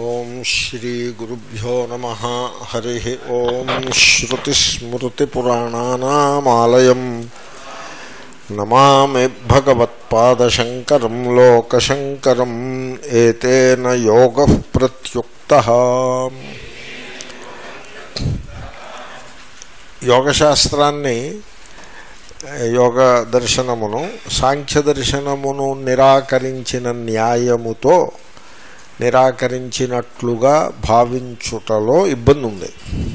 ఓం శ్రీ గురుభ్యో నమ హరి ఓం శ్రుతిస్మృతిపురాణానామాలయం నమామి భగవత్పాదశంకరం లోకశంకరం ఏతేన యోగ ప్రత్యుక్త యోగశాస్త్రాన్ని యోగ దర్శనమును సాంఖ్య దర్శనమును నిరాకరించిన న్యాయముతో నిరాకరించినట్లుగా భావించుటలో ఇబ్బంది ఉంది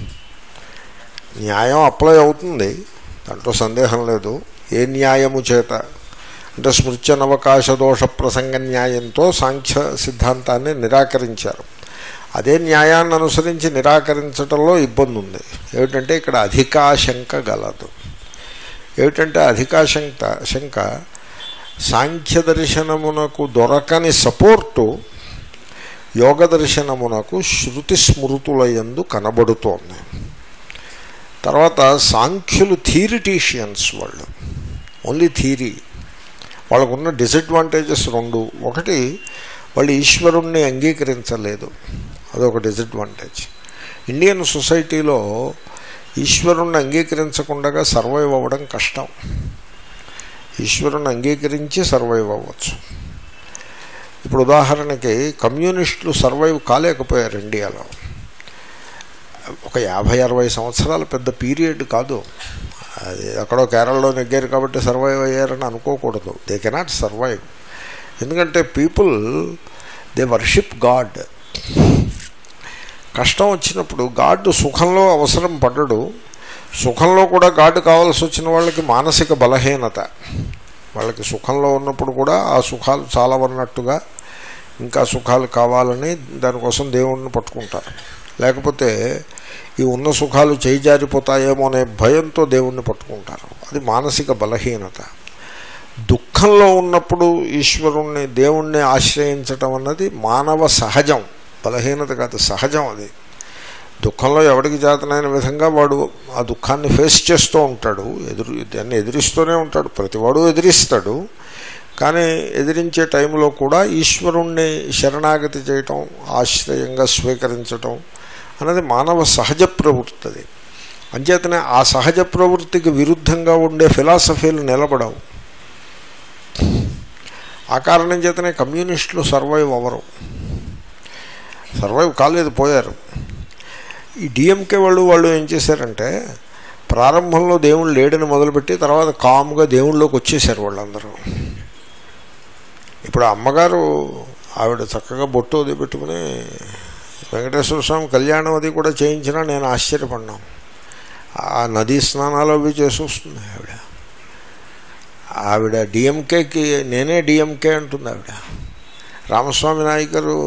న్యాయం అప్లై అవుతుంది దాంట్లో సందేహం లేదు ఏ న్యాయము చేత అంటే స్మృత్యనవకాశ దోష ప్రసంగ న్యాయంతో సాంఖ్య సిద్ధాంతాన్ని నిరాకరించారు అదే న్యాయాన్ని అనుసరించి నిరాకరించటంలో ఇబ్బంది ఉంది ఏమిటంటే ఇక్కడ అధికాశంక గలదు ఏమిటంటే అధికాశంక శంక సాంఖ్య దర్శనమునకు దొరకని సపోర్టు యోగ దర్శనమునకు శృతి స్మృతులయందు కనబడుతోంది తర్వాత సాంఖ్యులు థీరిటీషియన్స్ వాళ్ళు ఓన్లీ థీరీ వాళ్ళకున్న డిసడ్వాంటేజెస్ రెండు ఒకటి వాళ్ళు ఈశ్వరుణ్ణి అంగీకరించలేదు అదొక డిసడ్వాంటేజ్ ఇండియన్ సొసైటీలో ఈశ్వరుణ్ణి అంగీకరించకుండా సర్వైవ్ అవ్వడం కష్టం ఈశ్వరుణ్ణి అంగీకరించి సర్వైవ్ అవ్వచ్చు ఇప్పుడు ఉదాహరణకి కమ్యూనిస్టులు సర్వైవ్ కాలేకపోయారు ఇండియాలో ఒక యాభై అరవై సంవత్సరాల పెద్ద పీరియడ్ కాదు అది ఎక్కడో కేరళలో నెగ్గారు కాబట్టి సర్వైవ్ అయ్యారని అనుకోకూడదు దే కెనాట్ సర్వైవ్ ఎందుకంటే పీపుల్ దే వర్షిప్ గాడ్ కష్టం వచ్చినప్పుడు గాడ్ సుఖంలో అవసరం పడ్డడు సుఖంలో కూడా గాడ్ కావాల్సి వచ్చిన వాళ్ళకి మానసిక బలహీనత వాళ్ళకి సుఖంలో ఉన్నప్పుడు కూడా ఆ సుఖాలు చాలా ఉన్నట్టుగా ఇంకా సుఖాలు కావాలని దానికోసం దేవుణ్ణి పట్టుకుంటారు లేకపోతే ఈ ఉన్న సుఖాలు చేయి జారిపోతాయేమో అనే భయంతో దేవుణ్ణి పట్టుకుంటారు అది మానసిక బలహీనత దుఃఖంలో ఉన్నప్పుడు ఈశ్వరుణ్ణి దేవుణ్ణి ఆశ్రయించటం అన్నది మానవ సహజం బలహీనత కాదు సహజం అది దుఃఖంలో ఎవడికి జాతనైన విధంగా వాడు ఆ దుఃఖాన్ని ఫేస్ చేస్తూ ఉంటాడు ఎదురు దాన్ని ఎదిరిస్తూనే ఉంటాడు ప్రతివాడు ఎదిరిస్తాడు కానీ ఎదిరించే టైంలో కూడా ఈశ్వరుణ్ణి శరణాగతి చేయటం ఆశ్రయంగా స్వీకరించటం అన్నది మానవ సహజ ప్రవృత్తి అది అంచేతనే ఆ సహజ ప్రవృత్తికి విరుద్ధంగా ఉండే ఫిలాసఫీలు నిలబడవు ఆ కారణం చేతనే కమ్యూనిస్టులు సర్వైవ్ అవ్వరు సర్వైవ్ కాలేదు పోయారు ఈ డిఎంకే వాళ్ళు వాళ్ళు ఏం చేశారంటే ప్రారంభంలో దేవుడు లేడని మొదలుపెట్టి తర్వాత కామ్గా దేవుళ్ళలోకి వచ్చేసారు వాళ్ళందరూ ఇప్పుడు అమ్మగారు ఆవిడ చక్కగా బొట్టు అది పెట్టుకుని వెంకటేశ్వర స్వామి కళ్యాణం అది కూడా చేయించినా నేను ఆశ్చర్యపడినాం ఆ నదీ స్నానాలు అవి చేసి వస్తుంది ఆవిడ ఆవిడ డిఎంకేకి నేనే డిఎంకే అంటుంది ఆవిడ రామస్వామి నాయకరు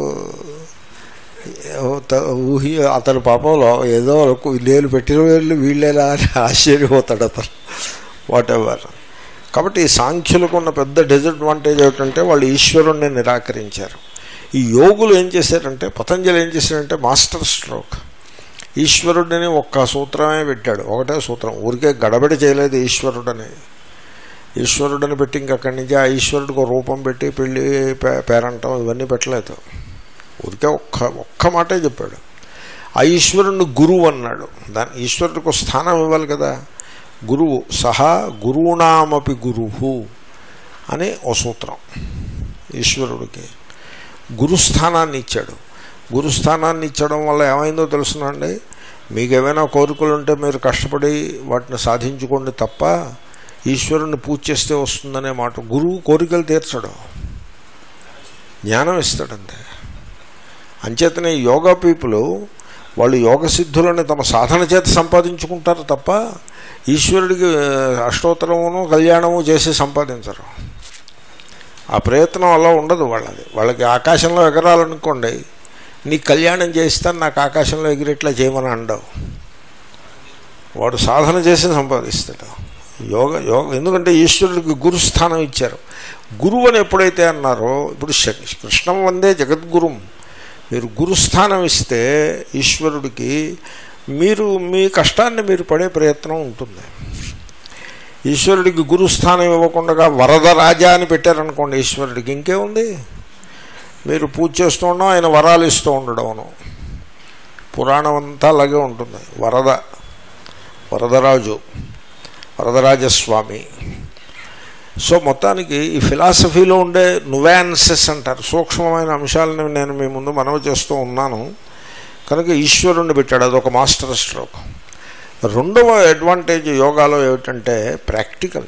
ఊహి అతని పాపంలో ఏదో లేలు పెట్టిన వేళ్ళు వీళ్ళేలా అని ఆశ్చర్యపోతాడు అతను వాట్ ఎవర్ కాబట్టి ఈ సాంఖ్యులకు ఉన్న పెద్ద డిసడ్వాంటేజ్ ఏమిటంటే వాళ్ళు ఈశ్వరుణ్ణి నిరాకరించారు ఈ యోగులు ఏం చేశారంటే పతంజలి ఏం చేశారంటే మాస్టర్ స్ట్రోక్ ఈశ్వరుడిని ఒక్క సూత్రమే పెట్టాడు ఒకటే సూత్రం ఊరికే గడబడి చేయలేదు ఈశ్వరుడని ఈశ్వరుడని పెట్టి ఇంకక్కడి నుంచి ఆ ఈశ్వరుడికి రూపం పెట్టి పెళ్ళి పేరంటం ఇవన్నీ పెట్టలేదు ఊరికే ఒక్క ఒక్క మాటే చెప్పాడు ఆ ఈశ్వరుని గురువు అన్నాడు దాని ఈశ్వరుడికి స్థానం ఇవ్వాలి కదా గురువు సహా గురువునామపి గురువు అని ఓ సూత్రం ఈశ్వరుడికి గురుస్థానాన్ని ఇచ్చాడు గురుస్థానాన్ని ఇచ్చడం వల్ల ఏమైందో తెలుసునండి మీకు ఏమైనా కోరికలు ఉంటే మీరు కష్టపడి వాటిని సాధించుకోండి తప్ప ఈశ్వరుని పూజ చేస్తే వస్తుందనే మాట గురువు కోరికలు తీర్చడం జ్ఞానం ఇస్తాడంతే అంచేతనే యోగా పీపుల్ వాళ్ళు యోగ సిద్ధులని తమ సాధన చేత సంపాదించుకుంటారు తప్ప ఈశ్వరుడికి అష్టోత్తరమును కళ్యాణము చేసి సంపాదించరు ఆ ప్రయత్నం అలా ఉండదు వాళ్ళది వాళ్ళకి ఆకాశంలో ఎగరాలనుకోండి నీకు కళ్యాణం చేయిస్తాను నాకు ఆకాశంలో ఎగిరేట్లా చేయమని అండవు వాడు సాధన చేసి సంపాదిస్తాడు యోగ యోగ ఎందుకంటే ఈశ్వరుడికి గురుస్థానం ఇచ్చారు గురువు అని ఎప్పుడైతే అన్నారో ఇప్పుడు కృష్ణం వందే జగద్గురుం మీరు గురుస్థానం ఇస్తే ఈశ్వరుడికి మీరు మీ కష్టాన్ని మీరు పడే ప్రయత్నం ఉంటుంది ఈశ్వరుడికి గురుస్థానం ఇవ్వకుండా వరద రాజా అని పెట్టారనుకోండి ఈశ్వరుడికి ఇంకేముంది మీరు పూజ చేస్తూ ఉండడం ఆయన వరాలు ఇస్తూ ఉండడమును పురాణం అంతా అలాగే ఉంటుంది వరద వరదరాజు వరదరాజస్వామి సో మొత్తానికి ఈ ఫిలాసఫీలో ఉండే నువాన్సెస్ అంటారు సూక్ష్మమైన అంశాలను నేను మీ ముందు మనవి చేస్తూ ఉన్నాను కనుక ఈశ్వరుణ్ణి పెట్టాడు అదొక మాస్టర్ స్ట్రోక్ రెండవ అడ్వాంటేజ్ యోగాలో ఏమిటంటే ప్రాక్టికల్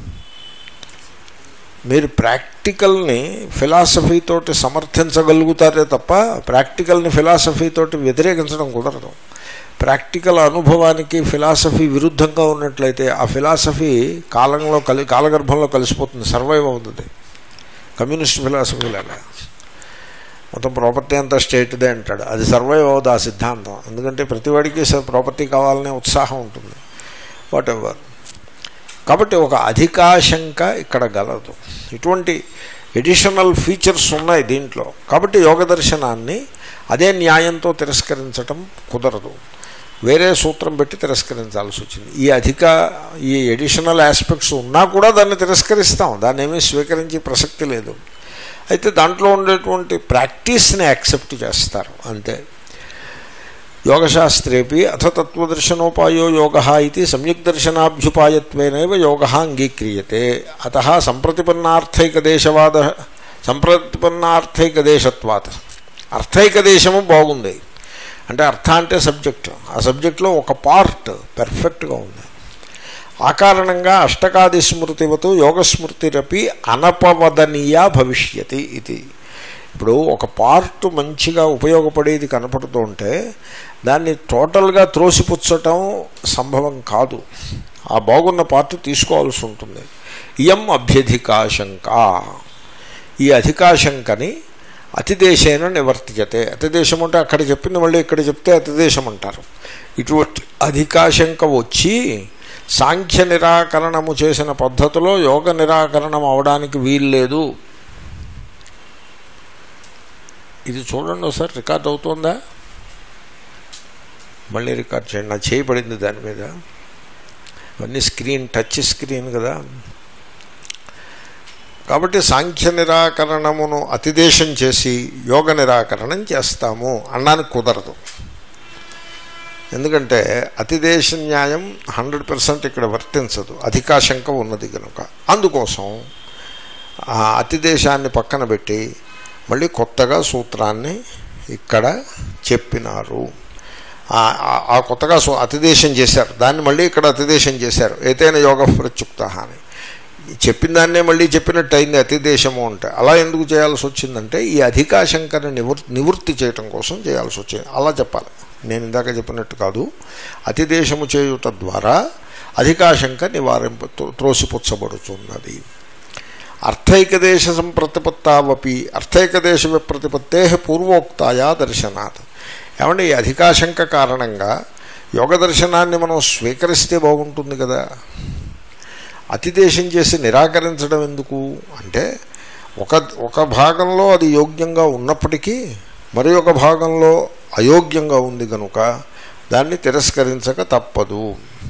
మీరు ప్రాక్టికల్ని ఫిలాసఫీతోటి సమర్థించగలుగుతారే తప్ప ప్రాక్టికల్ని ఫిలాసఫీతోటి వ్యతిరేకించడం కుదరదు ప్రాక్టికల్ అనుభవానికి ఫిలాసఫీ విరుద్ధంగా ఉన్నట్లయితే ఆ ఫిలాసఫీ కాలంలో కలి కాలగర్భంలో కలిసిపోతుంది సర్వైవ్ అవుతుంది కమ్యూనిస్ట్ ఫిలాసఫీ లాగా మొత్తం ప్రాపర్టీ అంతా స్టేట్దే అంటాడు అది సర్వైవ్ అవ్వదు ఆ సిద్ధాంతం ఎందుకంటే ప్రతివాడికి ప్రాపర్టీ కావాలనే ఉత్సాహం ఉంటుంది వాట్ ఎవర్ కాబట్టి ఒక అధికాశంక ఇక్కడ గలదు ఇటువంటి ఎడిషనల్ ఫీచర్స్ ఉన్నాయి దీంట్లో కాబట్టి యోగ దర్శనాన్ని అదే న్యాయంతో తిరస్కరించటం కుదరదు వేరే సూత్రం పెట్టి తిరస్కరించాల్సి వచ్చింది ఈ అధిక ఈ ఎడిషనల్ ఆస్పెక్ట్స్ ఉన్నా కూడా దాన్ని తిరస్కరిస్తాం దాన్ని ఏమీ స్వీకరించే ప్రసక్తి లేదు అయితే దాంట్లో ఉండేటువంటి ప్రాక్టీస్ని యాక్సెప్ట్ చేస్తారు అంతే యోగశాస్త్రేపి అథ తత్వదర్శనోపాయో యోగ ఇది సమ్యక్ దర్శనాభ్యుపాయత్వేనైవ యోగ అంగీక్రియతే అత సంప్రతిపన్నార్థైకదేశవాద సంప్రతిపన్నార్థైకదేశత్వాత్ అర్థైకదేశము బాగుంది అంటే అర్థ అంటే సబ్జెక్ట్ ఆ సబ్జెక్ట్లో ఒక పార్ట్ పెర్ఫెక్ట్గా ఉంది ఆ కారణంగా అష్టకాది స్మృతివతు యోగస్మృతిరపి అనపవదనీయ భవిష్యతి ఇది ఇప్పుడు ఒక పార్ట్ మంచిగా ఉపయోగపడేది కనపడుతూ ఉంటే దాన్ని టోటల్గా త్రోసిపుచ్చటం సంభవం కాదు ఆ బాగున్న పార్ట్ తీసుకోవాల్సి ఉంటుంది ఇయం అభ్యధికాశంక ఈ అధికాశంకని అతిదేశేన నివర్తియతే అతిదేశం అంటే అక్కడ చెప్పింది మళ్ళీ ఇక్కడ చెప్తే అతిదేశం అంటారు ఇటువంటి అధికాశంక వచ్చి సాంఖ్య నిరాకరణము చేసిన పద్ధతిలో యోగ నిరాకరణం అవడానికి వీల్లేదు ఇది చూడండి ఒకసారి రికార్డ్ అవుతుందా మళ్ళీ రికార్డ్ చేయండి నా చేయబడింది దాని మీద ఇవన్నీ స్క్రీన్ టచ్ స్క్రీన్ కదా కాబట్టి సాంఖ్య నిరాకరణమును అతిదేశం చేసి యోగ నిరాకరణం చేస్తాము అన్నానికి కుదరదు ఎందుకంటే అతిదేశ న్యాయం హండ్రెడ్ పర్సెంట్ ఇక్కడ వర్తించదు అధికాశంక ఉన్నది కనుక అందుకోసం ఆ అతిదేశాన్ని పక్కన పెట్టి మళ్ళీ కొత్తగా సూత్రాన్ని ఇక్కడ చెప్పినారు ఆ కొత్తగా సో అతిదేశం చేశారు దాన్ని మళ్ళీ ఇక్కడ అతిదేశం చేశారు ఏదైనా యోగ ప్రత్యుక్త అని చెప్పిన దాన్నే మళ్ళీ చెప్పినట్టు అయింది అతిదేశము అంటే అలా ఎందుకు చేయాల్సి వచ్చిందంటే ఈ అధికాశంకని నివృత్తి నివృత్తి చేయటం కోసం చేయాల్సి వచ్చింది అలా చెప్పాలి నేను ఇందాక చెప్పినట్టు కాదు అతిదేశము చేయుట ద్వారా అధికాశంక నివారింప త్రోసిపుచ్చబడుతున్నది అర్థైకదేశ సంప్రతిపత్తావపి అర్థైకదేశ విప్రతిపత్తే పూర్వోక్తాయా దర్శనాత్ ఏమంటే ఈ అధికాశంక కారణంగా యోగ దర్శనాన్ని మనం స్వీకరిస్తే బాగుంటుంది కదా అతిదేశం చేసి నిరాకరించడం ఎందుకు అంటే ఒక ఒక భాగంలో అది యోగ్యంగా ఉన్నప్పటికీ మరి ఒక భాగంలో అయోగ్యంగా ఉంది కనుక దాన్ని తిరస్కరించక తప్పదు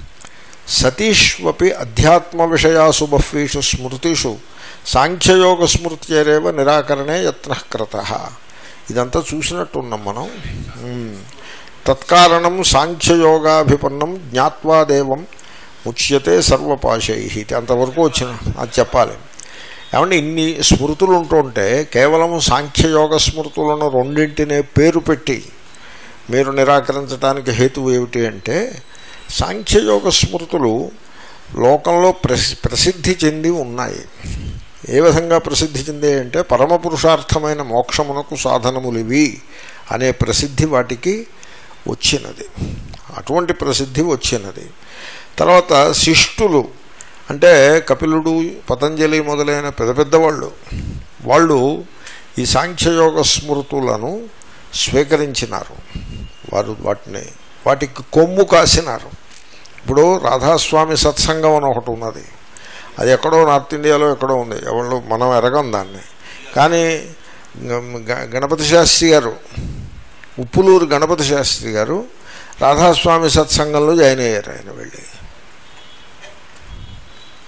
సతీష్వపి అధ్యాత్మ విషయాసు బహ్వీషు స్మృతిషు సాంఖ్యయోగ స్మృత్యరేవ నిరాకరణే యత్న కృత ఇదంతా చూసినట్టున్నాం మనం తత్కారణం సాంఖ్యయోగాభిపన్నం జ్ఞాత్వాదేవం ముచ్యతే సర్వపాశై అంతవరకు వచ్చిన అది చెప్పాలి ఏమంటే ఇన్ని స్మృతులు ఉంటుంటే కేవలం సాంఖ్యయోగ స్మృతులను రెండింటినే పేరు పెట్టి మీరు నిరాకరించడానికి హేతువు ఏమిటి అంటే సాంఖ్యయోగ స్మృతులు లోకంలో ప్రసి ప్రసిద్ధి చెంది ఉన్నాయి ఏ విధంగా ప్రసిద్ధి చెందే అంటే పరమపురుషార్థమైన మోక్షమునకు సాధనములు ఇవి అనే ప్రసిద్ధి వాటికి వచ్చినది అటువంటి ప్రసిద్ధి వచ్చినది తర్వాత శిష్టులు అంటే కపిలుడు పతంజలి మొదలైన పెద్ద పెద్దవాళ్ళు వాళ్ళు ఈ సాంఖ్యయోగ స్మృతులను స్వీకరించినారు వారు వాటిని వాటికి కొమ్ము కాసినారు ఇప్పుడు రాధాస్వామి సత్సంగం అని ఒకటి ఉన్నది అది ఎక్కడో నార్త్ ఇండియాలో ఎక్కడో ఉంది ఎవరు మనం ఎరగం దాన్ని కానీ గణపతి శాస్త్రి గారు ఉప్పులూరు గణపతి శాస్త్రి గారు రాధాస్వామి సత్సంగంలో జాయిన్ అయ్యారు ఆయన వెళ్ళి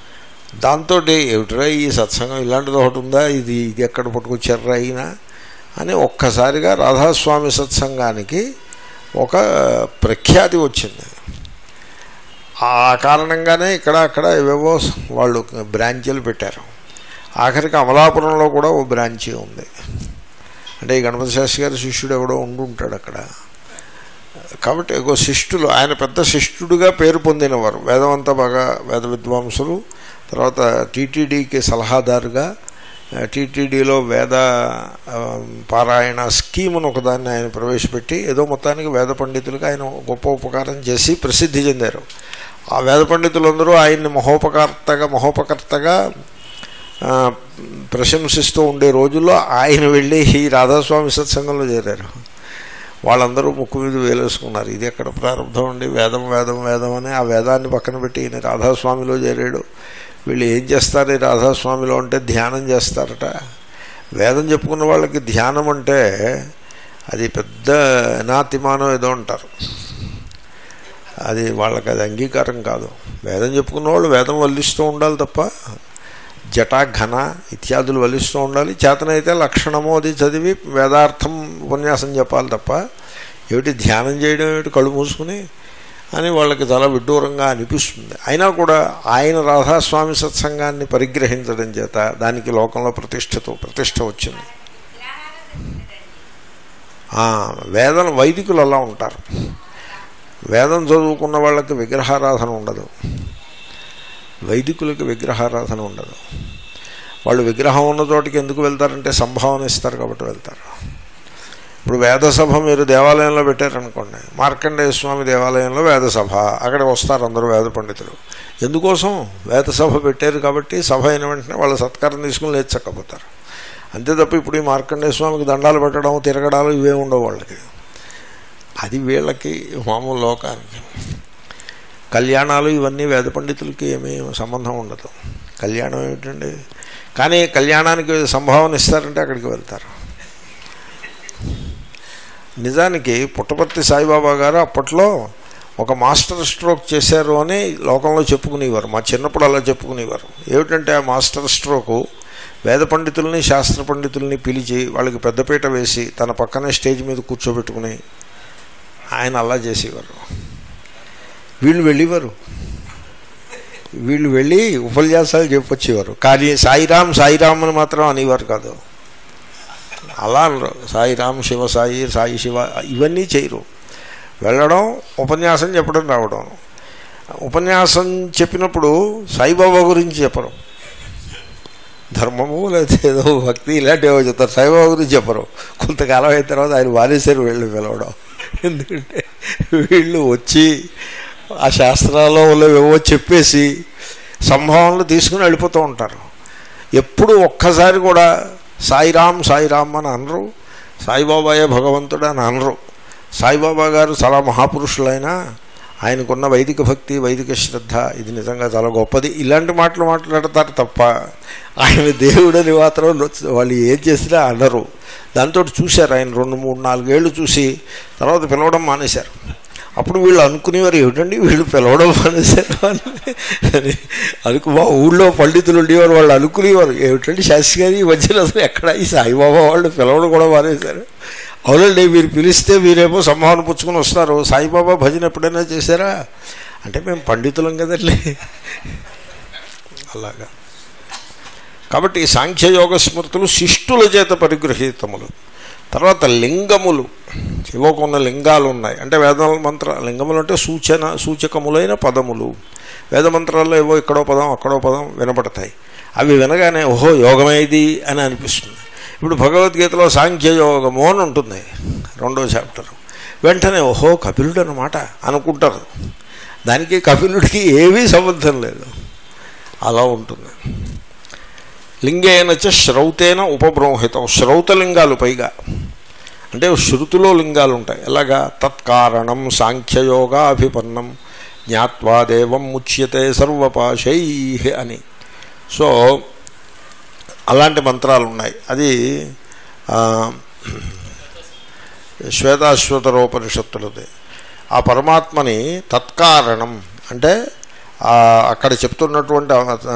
దాంతో ఏమిటిరా ఈ సత్సంగం ఇలాంటిది ఒకటి ఉందా ఇది ఇది ఎక్కడ పట్టుకొచ్చారా అయినా అని ఒక్కసారిగా రాధాస్వామి సత్సంగానికి ఒక ప్రఖ్యాతి వచ్చింది ఆ కారణంగానే ఇక్కడ అక్కడ ఏవేవో వాళ్ళు బ్రాంచీలు పెట్టారు ఆఖరికి అమలాపురంలో కూడా ఓ బ్రాంచీ ఉంది అంటే ఈ గణపతి శాస్త్రి గారి శిష్యుడు ఎవడో ఉండి ఉంటాడు అక్కడ కాబట్టి ఒక శిష్టులు ఆయన పెద్ద శిష్టుడుగా పేరు పొందినవారు వేదమంతా బాగా వేద విద్వాంసులు తర్వాత టీటీడీకి సలహాదారుగా టీటీడీలో వేద ఆ, పారాయణ స్కీమును ఒకదాన్ని ఆయన ప్రవేశపెట్టి ఏదో మొత్తానికి వేద పండితులకు ఆయన గొప్ప ఉపకారం చేసి ప్రసిద్ధి చెందారు ఆ వేద పండితులందరూ ఆయన్ని మహోపకర్తగా మహోపకర్తగా ఆ, ప్రశంసిస్తూ ఉండే రోజుల్లో ఆయన వెళ్ళి ఈ రాధాస్వామి సత్సంగంలో చేరారు వాళ్ళందరూ ముక్కు మీద వేలేసుకున్నారు ఇది ఎక్కడ ప్రారంభం అండి వేదం వేదం వేదం అని ఆ వేదాన్ని పక్కన పెట్టి ఈయన రాధాస్వామిలో చేరాడు వీళ్ళు ఏం చేస్తారు ఈ రాధాస్వామిలో అంటే ధ్యానం చేస్తారట వేదం చెప్పుకున్న వాళ్ళకి ధ్యానం అంటే అది పెద్ద నాతిమానం ఏదో అంటారు అది వాళ్ళకి అది అంగీకారం కాదు వేదం చెప్పుకున్న వాళ్ళు వేదం వల్లిస్తూ ఉండాలి తప్ప జటా ఘన ఇత్యాదులు వలిస్తూ ఉండాలి చేతనైతే లక్షణము అది చదివి వేదార్థం ఉపన్యాసం చెప్పాలి తప్ప ఏమిటి ధ్యానం చేయడం ఏమిటి కళ్ళు మూసుకుని అని వాళ్ళకి చాలా విడ్డూరంగా అనిపిస్తుంది అయినా కూడా ఆయన రాధాస్వామి సత్సంగాన్ని పరిగ్రహించడం చేత దానికి లోకంలో ప్రతిష్టతో ప్రతిష్ట వచ్చింది ఆ, వేదం వైదికులు అలా ఉంటారు వేదం చదువుకున్న వాళ్ళకి విగ్రహారాధన ఉండదు వైదికులకి విగ్రహారాధన ఉండదు వాళ్ళు విగ్రహం ఉన్న చోటికి ఎందుకు వెళ్తారంటే సంభావన ఇస్తారు కాబట్టి వెళ్తారు ఇప్పుడు వేదసభ మీరు దేవాలయంలో పెట్టారనుకోండి మార్కండేయ స్వామి దేవాలయంలో వేదసభ అక్కడ వస్తారు అందరూ వేద పండితులు ఎందుకోసం వేదసభ పెట్టారు కాబట్టి సభ అయిన వెంటనే వాళ్ళ సత్కారం తీసుకుని లేచక్కపోతారు అంతే తప్ప ఇప్పుడు ఈ మార్కండేయ స్వామికి దండాలు పెట్టడం తిరగడాలు ఇవే ఉండవు వాళ్ళకి అది వీళ్ళకి మామూలు లోకానికి కళ్యాణాలు ఇవన్నీ వేద పండితులకి ఏమీ సంబంధం ఉండదు కళ్యాణం ఏమిటండి కానీ కళ్యాణానికి సంభావన ఇస్తారంటే అక్కడికి వెళ్తారు నిజానికి పుట్టపర్తి సాయిబాబా గారు అప్పట్లో ఒక మాస్టర్ స్ట్రోక్ చేశారు అని లోకంలో చెప్పుకునేవారు మా చిన్నప్పుడు అలా చెప్పుకునేవారు ఏమిటంటే ఆ మాస్టర్ స్ట్రోకు వేద పండితుల్ని శాస్త్ర పండితుల్ని పిలిచి వాళ్ళకి పెద్దపీట వేసి తన పక్కనే స్టేజ్ మీద కూర్చోబెట్టుకుని ఆయన అలా చేసేవారు వీళ్ళు వెళ్ళేవారు వీళ్ళు వెళ్ళి ఉపన్యాసాలు చెప్పొచ్చేవారు కానీ సాయిరామ్ సాయిరామ్ అని మాత్రం అనేవారు కాదు అలా అనరు సాయిరామ్ శివ సాయి సాయి శివ ఇవన్నీ చేయరు వెళ్ళడం ఉపన్యాసం చెప్పడం రావడం ఉపన్యాసం చెప్పినప్పుడు సాయిబాబా గురించి చెప్పరు ధర్మము లేదా ఏదో భక్తి ఇలాంటివో చెప్తారు సాయిబాబా గురించి చెప్పరు కొంతకాలం అయిన తర్వాత ఆయన వారేసారు వీళ్ళు పిలవడం ఎందుకంటే వీళ్ళు వచ్చి ఆ శాస్త్రాల్లో ఏవో చెప్పేసి సంభావనలు తీసుకుని వెళ్ళిపోతూ ఉంటారు ఎప్పుడు ఒక్కసారి కూడా సాయిరామ్ సాయిరామ్ అని అనరు సాయిబాబాయే భగవంతుడు అని అనరు సాయిబాబా గారు చాలా మహాపురుషులైనా ఆయనకున్న వైదిక భక్తి వైదిక శ్రద్ధ ఇది నిజంగా చాలా గొప్పది ఇలాంటి మాటలు మాట్లాడతారు తప్ప ఆయన దేవుడని మాత్రం వాళ్ళు ఏం చేసినా అనరు దాంతో చూశారు ఆయన రెండు మూడు నాలుగేళ్లు చూసి తర్వాత పిలవడం మానేశారు అప్పుడు వీళ్ళు అనుకునేవారు ఏమిటండి వీళ్ళు పిలవడం మానేశారు అని అనుకు మా ఊళ్ళో పండితులు ఉండేవారు వాళ్ళు అనుకునేవారు ఏమిటండి శాస్త్రి గారు ఈ మధ్యలో అసలు ఎక్కడ ఈ సాయిబాబా వాళ్ళు పిలవడం కూడా మానేశారు అవునండి మీరు పిలిస్తే మీరేమో సంభావన పుచ్చుకొని వస్తారు సాయిబాబా భజన ఎప్పుడైనా చేశారా అంటే మేము పండితులం కదండి అలాగా కాబట్టి ఈ సాంఖ్యయోగ స్మృతులు శిష్టుల చేత పరిగృహీతములు తర్వాత లింగములు ఏవో కొన్ని లింగాలు ఉన్నాయి అంటే వేద మంత్ర లింగములు అంటే సూచన సూచకములైన పదములు వేద మంత్రాల్లో ఏవో ఇక్కడో పదం అక్కడో పదం వినపడతాయి అవి వినగానే ఓహో యోగమే ఇది అని అనిపిస్తుంది ఇప్పుడు భగవద్గీతలో సాంఖ్యయోగము అని ఉంటుంది రెండో చాప్టర్ వెంటనే ఓహో కపిలుడు అనమాట అనుకుంటారు దానికి కపిలుడికి ఏమీ సంబంధం లేదు అలా ఉంటుంది లింగేన చ శ్రౌతేన ఉపబ్రహ్మితం శ్రౌతలింగాలు పైగా అంటే శృతిలో లింగాలు ఉంటాయి ఎలాగా తత్కారణం సాంఖ్యయోగాభిపన్నం జ్ఞాత్వా దేవం ముచ్యతే సర్వపాశై అని సో అలాంటి మంత్రాలు ఉన్నాయి అది శ్వేతాశ్వతరోపనిషత్తులది ఆ పరమాత్మని తత్కారణం అంటే అక్కడ చెప్తున్నటువంటి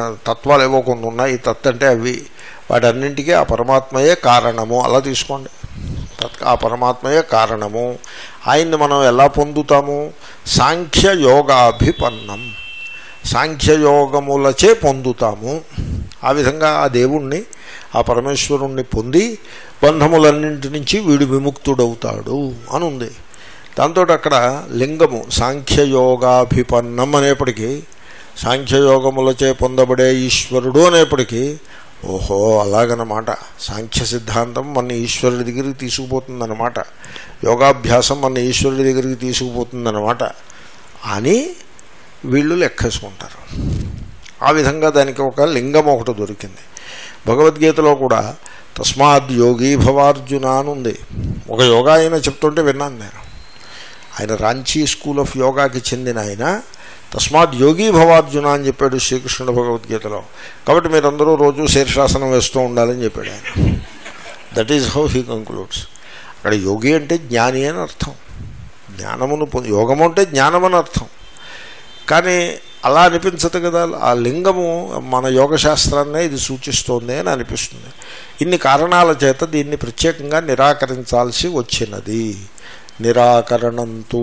తత్వాలు ఏవో కొన్ని ఉన్నాయి తత్ అంటే అవి వాటన్నింటికీ ఆ పరమాత్మయే కారణము అలా తీసుకోండి తత్ ఆ పరమాత్మయే కారణము ఆయన్ని మనం ఎలా పొందుతాము సాంఖ్య యోగాభిపన్నం సాంఖ్యయోగములచే పొందుతాము ఆ విధంగా ఆ దేవుణ్ణి ఆ పరమేశ్వరుణ్ణి పొంది బంధములన్నింటి నుంచి వీడు విముక్తుడవుతాడు అని ఉంది దాంతో అక్కడ లింగము సాంఖ్యయోగాభిపన్నం అనేప్పటికీ సాంఖ్యయోగములచే పొందబడే ఈశ్వరుడు అనేప్పటికీ ఓహో అలాగనమాట సాంఖ్య సిద్ధాంతం మన ఈశ్వరుడి దగ్గరికి తీసుకుపోతుందన్నమాట యోగాభ్యాసం మన ఈశ్వరుడి దగ్గరికి తీసుకుపోతుందన్నమాట అని వీళ్ళు లెక్కేసుకుంటారు ఆ విధంగా దానికి ఒక లింగం ఒకటి దొరికింది భగవద్గీతలో కూడా తస్మాత్ యోగీ భవార్జున అని ఉంది ఒక యోగా ఆయన చెప్తుంటే విన్నాను నేను ఆయన రాంచీ స్కూల్ ఆఫ్ యోగాకి చెందిన ఆయన తస్మాత్ యోగీ భవార్జున అని చెప్పాడు శ్రీకృష్ణుడు భగవద్గీతలో కాబట్టి మీరందరూ రోజు శీర్షాసనం వేస్తూ ఉండాలని చెప్పాడు ఆయన that is how he concludes అక్కడ యోగి అంటే జ్ఞాని అని అర్థం జ్ఞానమును పొ- యోగము అంటే జ్ఞానం అని అర్థం కానీ అలా అనిపించదు కదా ఆ లింగము మన యోగశాస్త్రాన్నే ఇది సూచిస్తోంది అని అనిపిస్తుంది ఇన్ని కారణాల చేత దీన్ని ప్రత్యేకంగా నిరాకరించాల్సి వచ్చినది నిరాకరణంతూ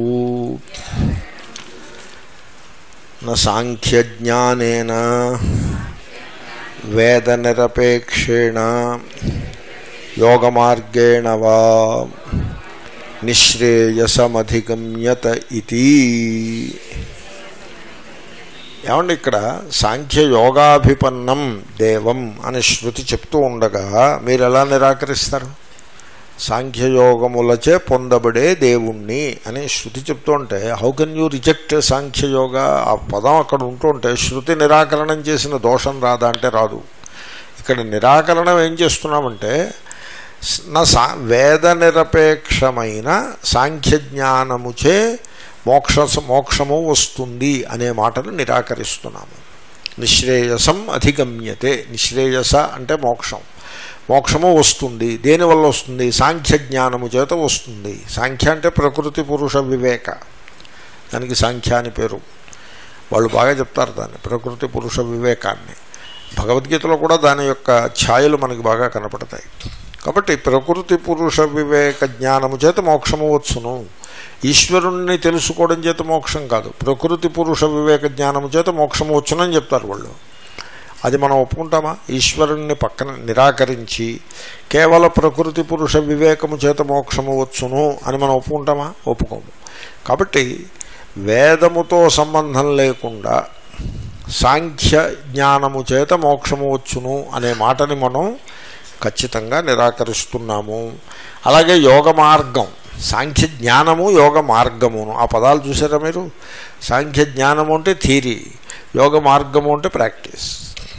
న సాంఖ్యజ్ఞానేన వేదనిరపేక్షేణ యోగమార్గేణ వా నిశ్రేయసమధిగమ్యత ఇది ఏమండి ఇక్కడ సాంఖ్య యోగాభిపన్నం దేవం అని శృతి చెప్తూ ఉండగా మీరు ఎలా నిరాకరిస్తారు సాంఖ్యయోగములచే పొందబడే దేవుణ్ణి అని శృతి చెప్తుంటే హౌ కెన్ యూ రిజెక్ట్ సాంఖ్యయోగ ఆ పదం అక్కడ ఉంటుంటే శృతి నిరాకరణం చేసిన దోషం రాదా అంటే రాదు ఇక్కడ నిరాకరణం ఏం చేస్తున్నామంటే స్- నా సా వేద నిరపేక్షమైన సాంఖ్యజ్ఞానముచే మోక్ష మోక్షము వస్తుంది అనే మాటను నిరాకరిస్తున్నాము నిశ్రేయసం అధిగమ్యతే నిశ్రేయస అంటే మోక్షం మోక్షము వస్తుంది దేనివల్ల వస్తుంది సాంఖ్య జ్ఞానము చేత వస్తుంది సాంఖ్య అంటే ప్రకృతి పురుష వివేక దానికి సాంఖ్య అని పేరు వాళ్ళు బాగా చెప్తారు దాన్ని ప్రకృతి పురుష వివేకాన్ని భగవద్గీతలో కూడా దాని యొక్క ఛాయలు మనకి బాగా కనపడతాయి కాబట్టి ప్రకృతి పురుష వివేక జ్ఞానము చేత మోక్షము వచ్చును ఈశ్వరుణ్ణి తెలుసుకోవడం చేత మోక్షం కాదు ప్రకృతి పురుష వివేక జ్ఞానము చేత మోక్షము వచ్చునని చెప్తారు వాళ్ళు అది మనం ఒప్పుకుంటామా ఈశ్వరుణ్ణి పక్కన నిరాకరించి కేవల ప్రకృతి పురుష వివేకము చేత మోక్షము వచ్చును అని మనం ఒప్పుకుంటామా ఒప్పుకోము కాబట్టి వేదముతో సంబంధం లేకుండా సాంఖ్య జ్ఞానము చేత మోక్షము వచ్చును అనే మాటని మనం ఖచ్చితంగా నిరాకరిస్తున్నాము అలాగే యోగ మార్గం సాంఖ్య జ్ఞానము యోగ మార్గమును ఆ పదాలు చూసారా మీరు సాంఖ్య జ్ఞానము అంటే థీరీ యోగ మార్గము అంటే ప్రాక్టీస్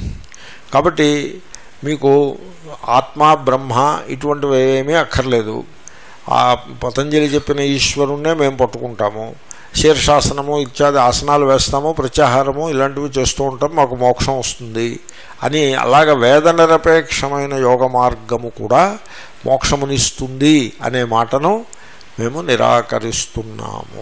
కాబట్టి మీకు ఆత్మ బ్రహ్మ ఇటువంటివి ఏమీ అక్కర్లేదు ఆ పతంజలి చెప్పిన ఈశ్వరుణ్ణే మేము పట్టుకుంటాము శీర్షాసనము ఇత్యాది ఆసనాలు వేస్తాము ప్రత్యాహారము ఇలాంటివి చేస్తూ ఉంటాం మాకు మోక్షం వస్తుంది అని అలాగ వేద నిరపేక్షమైన యోగ మార్గము కూడా మోక్షమునిస్తుంది అనే మాటను మేము నిరాకరిస్తున్నాము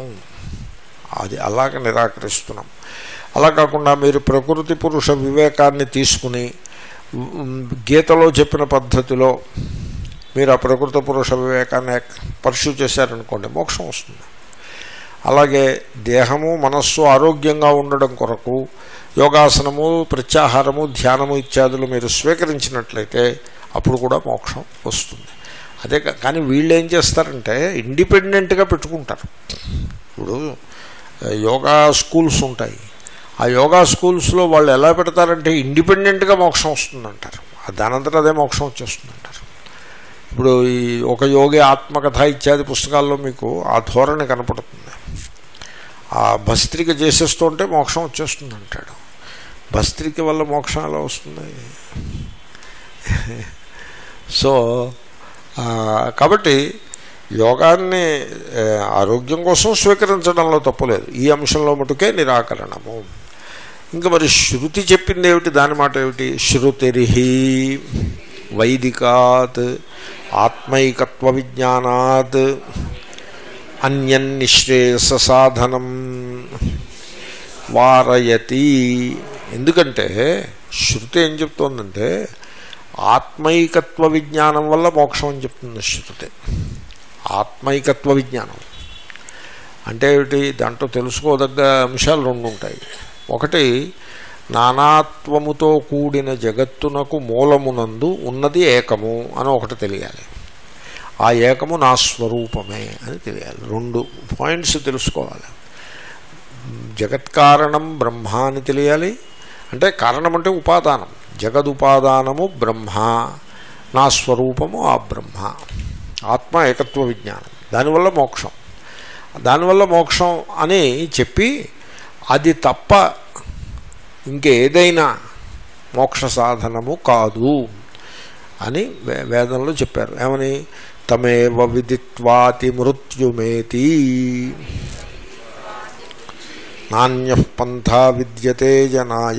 అది అలాగ నిరాకరిస్తున్నాం అలా కాకుండా మీరు ప్రకృతి పురుష వివేకాన్ని తీసుకుని ఉమ్, గీతలో చెప్పిన పద్ధతిలో మీరు ఆ ప్రకృతి పురుష వివేకాన్ని పర్ష్యూ చేశారనుకోండి మోక్షం వస్తుంది అలాగే దేహము మనస్సు ఆరోగ్యంగా ఉండడం కొరకు యోగాసనము ప్రత్యాహారము ధ్యానము ఇత్యాదులు మీరు స్వీకరించినట్లయితే అప్పుడు కూడా మోక్షం వస్తుంది అదే కా- కానీ వీళ్ళు ఏం చేస్తారంటే ఇండిపెండెంట్గా పెట్టుకుంటారు ఇప్పుడు ఆ, యోగా స్కూల్స్ ఉంటాయి ఆ యోగా స్కూల్స్లో వాళ్ళు ఎలా పెడతారంటే ఇండిపెండెంట్గా మోక్షం వస్తుందంటారు దానంతటా అదే మోక్షం వచ్చేస్తుందంటారు ఇప్పుడు ఈ ఒక యోగి ఆత్మకథ ఇత్యాది పుస్తకాల్లో మీకు ఆ ధోరణి కనపడుతుంది ఆ భస్త్రిక చేసేస్తుంటే మోక్షం వచ్చేస్తుంది అంటాడు భస్త్రిక వల్ల మోక్షం ఎలా వస్తుంది సో ఆ, కాబట్టి యోగాన్ని ఆ, ఆరోగ్యం కోసం స్వీకరించడంలో తప్పులేదు ఈ అంశంలో మటుకే నిరాకరణము ఇంకా మరి శృతి చెప్పింది ఏమిటి దాని మాట ఏమిటి శృతిరిహి వైదికాత్ ఆత్మైకత్వ విజ్ఞానాత్ అన్యన్నిశ్రేయస సాధనం వారయతి ఎందుకంటే శృతి ఏం చెప్తోందంటే ఆత్మైకత్వ విజ్ఞానం వల్ల మోక్షం అని చెప్తుంది శృతి ఆత్మైకత్వ విజ్ఞానం అంటే ఏమిటి దాంట్లో తెలుసుకోదగ్గ అంశాలు రెండు ఉంటాయి ఒకటి నానాత్వముతో కూడిన జగత్తునకు మూలమునందు ఉన్నది ఏకము అని ఒకటి తెలియాలి ఆ ఏకము నా స్వరూపమే అని తెలియాలి రెండు పాయింట్స్ తెలుసుకోవాలి జగత్కారణం బ్రహ్మ అని తెలియాలి అంటే కారణం అంటే ఉపాదానం జగదుపాదానము బ్రహ్మ నా స్వరూపము ఆ బ్రహ్మ ఆత్మ ఏకత్వ విజ్ఞానం దానివల్ల మోక్షం దానివల్ల మోక్షం అని చెప్పి అది తప్ప ఇంకేదైనా మోక్ష సాధనము కాదు అని వే వేదంలో చెప్పారు ఏమని తమేవ విదిత్వాతి మృత్యుమేతి నాణ్య పంథా విద్యతే జనాయ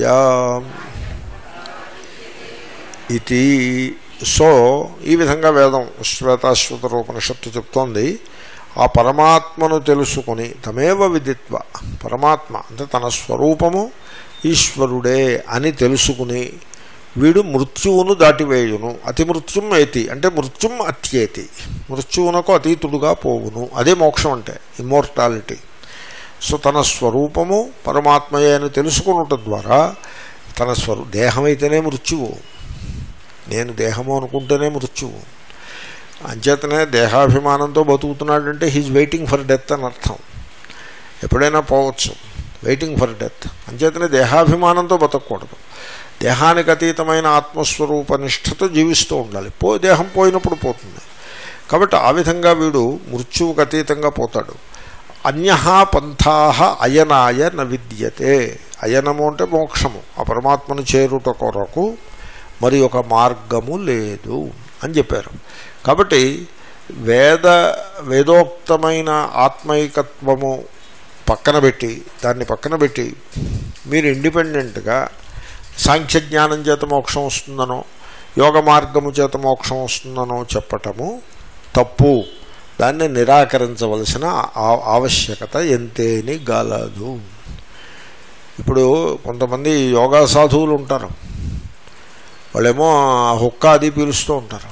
ఇది సో ఈ విధంగా వేదం శ్వేతాశ్వత రూపనిషత్తు చెప్తోంది ఆ పరమాత్మను తెలుసుకుని తమేవ విదిత్వ పరమాత్మ అంటే తన స్వరూపము ఈశ్వరుడే అని తెలుసుకుని వీడు మృత్యువును దాటివేయును అతి మృత్యుం ఏతి అంటే మృత్యుం అత్యేతి మృత్యువునకు అతీతుడుగా పోవును అదే మోక్షం అంటే ఇమ్మోర్టాలిటీ సో తన స్వరూపము పరమాత్మయే అని తెలుసుకున్నట ద్వారా తన స్వరూ దేహమైతేనే మృత్యువు నేను దేహము అనుకుంటేనే మృత్యువు అంచేతనే దేహాభిమానంతో బతుకుతున్నాడంటే హీజ్ వెయిటింగ్ ఫర్ డెత్ అని అర్థం ఎప్పుడైనా పోవచ్చు వెయిటింగ్ ఫర్ డెత్ అంచేతనే దేహాభిమానంతో బతకూడదు దేహానికి అతీతమైన ఆత్మస్వరూప నిష్ఠతో జీవిస్తూ ఉండాలి పో దేహం పోయినప్పుడు పోతుంది కాబట్టి ఆ విధంగా వీడు మృత్యువుకు అతీతంగా పోతాడు అన్య పంథా అయనాయ న విద్యతే అయనము అంటే మోక్షము ఆ పరమాత్మను చేరుట కొరకు మరి ఒక మార్గము లేదు అని చెప్పారు కాబట్టి వేద వేదోక్తమైన ఆత్మైకత్వము పక్కన పెట్టి దాన్ని పక్కన పెట్టి మీరు ఇండిపెండెంట్గా సాంఖ్య జ్ఞానం చేత మోక్షం వస్తుందనో యోగ మార్గము చేత మోక్షం వస్తుందనో చెప్పటము తప్పు దాన్ని నిరాకరించవలసిన ఆ- ఆవశ్యకత ఎంతేని గలదు ఇప్పుడు కొంతమంది యోగా సాధువులు ఉంటారు వాళ్ళేమో ఆ హుక్క అది పీలుస్తూ ఉంటారు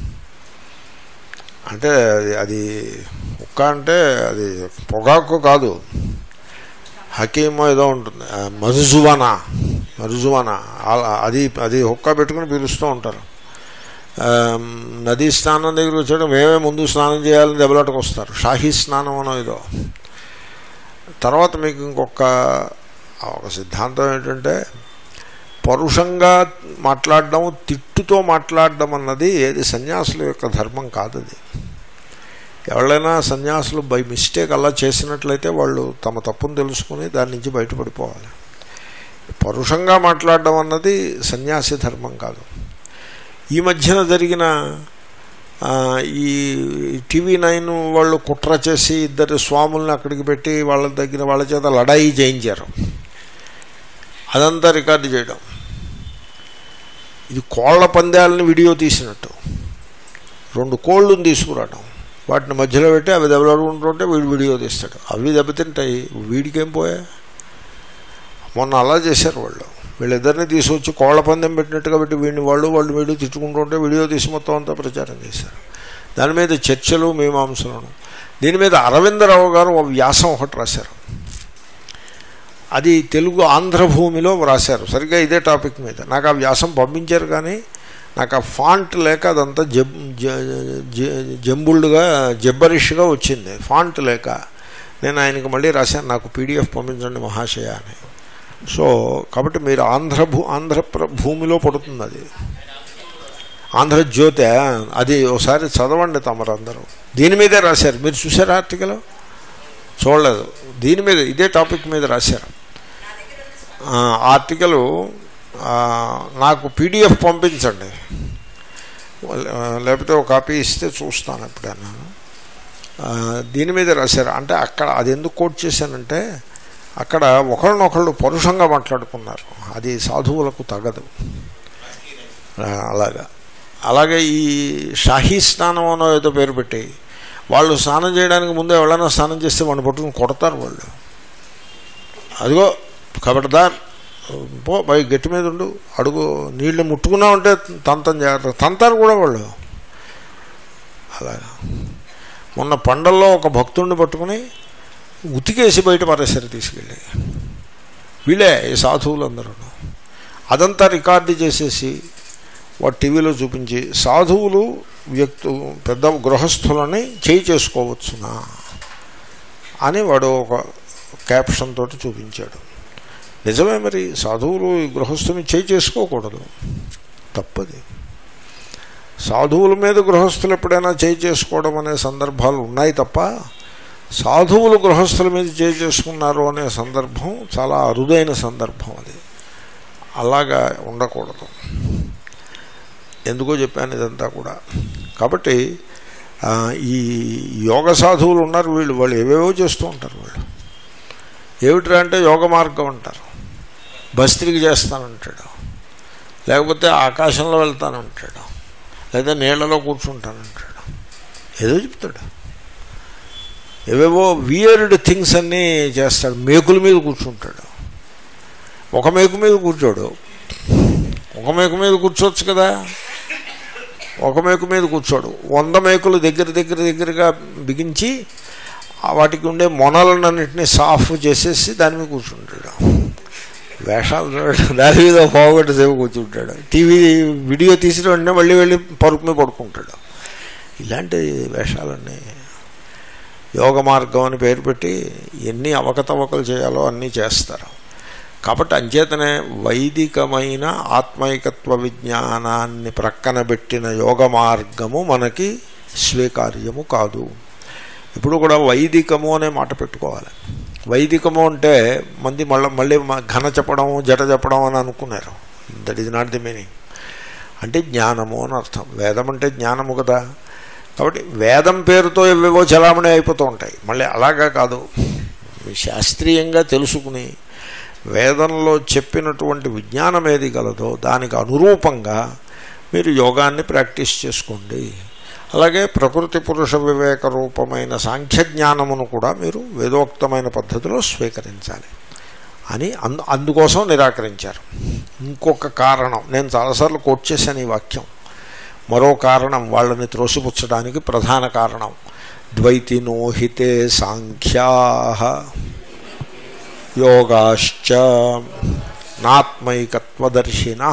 అంటే అది అది హుక్క అంటే అది పొగాకు కాదు హకీమో ఏదో ఉంటుంది ఆ, మరుజువనా మరుజువనా ఆ- అది అది హుక్క పెట్టుకుని పీలుస్తూ ఉంటారు ఆ, నదీ స్నానం దగ్గర వచ్చాడు మేమే ముందు స్నానం చేయాలని దెబ్బలాటకు వస్తారు షాహీ స్నానం అనో ఏదో తర్వాత మీకు ఇంకొక ఒక సిద్ధాంతం ఏంటంటే పరుషంగా మాట్లాడడం తిట్టుతో మాట్లాడడం అన్నది ఏది సన్యాసుల యొక్క ధర్మం కాదు అది ఎవరైనా సన్యాసులు బై మిస్టేక్ అలా చేసినట్లయితే వాళ్ళు తమ తప్పును తెలుసుకుని దాని నుంచి బయటపడిపోవాలి పరుషంగా మాట్లాడడం అన్నది సన్యాసి ధర్మం కాదు ఈ మధ్యన జరిగిన ఆ, ఈ టీవీ నైన్ వాళ్ళు కుట్ర చేసి ఇద్దరు స్వాముల్ని అక్కడికి పెట్టి వాళ్ళ దగ్గర వాళ్ళ చేత లడాయి చేయించారు అదంతా రికార్డు చేయడం ఇది కోళ్ల పందాలని వీడియో తీసినట్టు రెండు కోళ్ళను తీసుకురావడం వాటిని మధ్యలో పెట్టి అవి దెబ్బలాడుకుంటుంటే వీడు వీడియో తీస్తాడు అవి దెబ్బతింటాయి వీడికేం పోయా మొన్న అలా చేశారు వాళ్ళు వీళ్ళిద్దరిని తీసుకొచ్చి కోళ్ల పందెం పెట్టినట్టుగా పెట్టి వీడిని వాళ్ళు వాళ్ళు వీడియో తిట్టుకుంటుంటే వీడియో తీసి మొత్తం అంతా ప్రచారం చేశారు దాని మీద చర్చలు మీమాంసలను దీని మీద అరవిందరావు గారు ఒక వ్యాసం ఒకటి రాశారు అది తెలుగు ఆంధ్రభూమిలో రాశారు సరిగ్గా ఇదే టాపిక్ మీద నాకు ఆ వ్యాసం పంపించారు కానీ నాకు ఆ ఫాంట్ లేక అదంతా జబ్ జంబుల్డ్గా జబ్బరిష్గా వచ్చింది ఫాంట్ లేక నేను ఆయనకి మళ్ళీ రాశాను నాకు పీడిఎఫ్ పంపించండి మహాశయ అని సో కాబట్టి మీరు ఆంధ్ర భూ ఆంధ్ర ప్ర- భూమిలో పడుతుంది అది ఆంధ్రజ్యోతి అది ఒకసారి చదవండి తమరందరూ దీని మీదే రాశారు మీరు చూసారా ఆర్టికల్ చూడలేదు దీని మీద ఇదే టాపిక్ మీద రాశారు ఆ, ఆర్టికల్ ఆ, నాకు పీడిఎఫ్ పంపించండి ఆ, లేకపోతే ఒక కాపీ ఇస్తే చూస్తాను ఎప్పుడైనా ఆ, దీని మీద రాశారు అంటే అక్కడ అది ఎందుకు కోట్ చేశానంటే అక్కడ ఒకళ్ళనొకళ్ళు పరుషంగా మాట్లాడుకున్నారు అది సాధువులకు తగదు ఆ, అలాగా అలాగే ఈ షాహీ స్నానం అనో ఏదో పేరు పెట్టి వాళ్ళు స్నానం చేయడానికి ముందే ఎవరైనా స్నానం చేస్తే వాడిని పట్టుకుని కొడతారు వాళ్ళు అదిగో కబడ్దార్ పో పై గట్టి మీద ఉండు అడుగు నీళ్ళు ముట్టుకున్నా ఉంటే తంతం జాగ్రత్త తంతారు కూడా వాళ్ళు అలాగా మొన్న పండల్లో ఒక భక్తుడిని పట్టుకుని ఉతికేసి బయట పరేసారు తీసుకెళ్ళి వీళ్ళే ఈ సాధువులందరూ అదంతా రికార్డు చేసేసి వాడు టీవీలో చూపించి సాధువులు వ్యక్తు పెద్ద గృహస్థులని చేయి చేసుకోవచ్చునా అని వాడు ఒక క్యాప్షన్ తోటి చూపించాడు నిజమే మరి సాధువులు ఈ గృహస్థుని చేయి చేసుకోకూడదు తప్పది సాధువుల మీద గృహస్థులు ఎప్పుడైనా చేయి చేసుకోవడం అనే సందర్భాలు ఉన్నాయి తప్ప సాధువులు గృహస్థుల మీద చేయి చేసుకున్నారు అనే సందర్భం చాలా అరుదైన సందర్భం అది అలాగా ఉండకూడదు ఎందుకో చెప్పాను ఇదంతా కూడా కాబట్టి ఆ, ఈ యోగ సాధువులు ఉన్నారు వీళ్ళు వాళ్ళు ఏవేవో చేస్తూ ఉంటారు వాళ్ళు ఏమిట్రా అంటే యోగ మార్గం అంటారు బస్త్రికి చేస్తానంటాడు లేకపోతే ఆకాశంలో వెళ్తానంటాడు లేదా నీళ్లలో కూర్చుంటానంటాడు ఏదో చెప్తాడు ఏవేవో వియర్డ్ థింగ్స్ అన్నీ చేస్తాడు మేకుల మీద కూర్చుంటాడు ఒక మేకు మీద కూర్చోడు ఒక మేకు మీద కూర్చోవచ్చు కదా ఒక మేకు మీద కూర్చోడు వంద మేకులు దగ్గర దగ్గర దగ్గరగా బిగించి ఆ వాటికి ఉండే మొనలన్నింటినీ సాఫ్ చేసేసి దాని మీద కూర్చుంటాడు వేషాలు చూడడం దాని మీద పోగొట్టు సేపు కూర్చుంటాడు టీవీ వీడియో తీసిన వెంటనే మళ్ళీ వెళ్ళి పరుపు మీద పడుకుంటాడు ఇలాంటి వేషాలన్నీ యోగ మార్గం అని పేరు పెట్టి ఎన్ని అవకతవకలు చేయాలో అన్నీ చేస్తారు కాబట్టి అంచేతనే వైదికమైన ఆత్మైకత్వ విజ్ఞానాన్ని ప్రక్కన పెట్టిన యోగ మార్గము మనకి స్వీకార్యము కాదు ఇప్పుడు కూడా వైదికము అనే మాట పెట్టుకోవాలి వైదికము అంటే మంది మళ్ళీ మళ్ళీ మ- ఘన చెప్పడం జట చెప్పడం అని అనుకున్నారు that is not the meaning అంటే జ్ఞానము అని అర్థం వేదం అంటే జ్ఞానము కదా కాబట్టి వేదం పేరుతో ఏవేవో చలామణి అయిపోతూ ఉంటాయి మళ్ళీ అలాగా కాదు శాస్త్రీయంగా తెలుసుకుని వేదంలో చెప్పినటువంటి విజ్ఞానం ఏది గలదో దానికి అనురూపంగా మీరు యోగాన్ని ప్రాక్టీస్ చేసుకోండి అలాగే ప్రకృతి పురుష వివేక రూపమైన సాంఖ్య జ్ఞానమును కూడా మీరు వేదోక్తమైన పద్ధతిలో స్వీకరించాలి అని అందు అందుకోసం నిరాకరించారు ఇంకొక కారణం నేను చాలాసార్లు కోట్ చేశాను ఈ వాక్యం మరో కారణం వాళ్ళని త్రోసిపుచ్చడానికి ప్రధాన కారణం ద్వైతినోహితే సాంఖ్యా యోగాశ్చ నాత్మైకత్వదర్శిన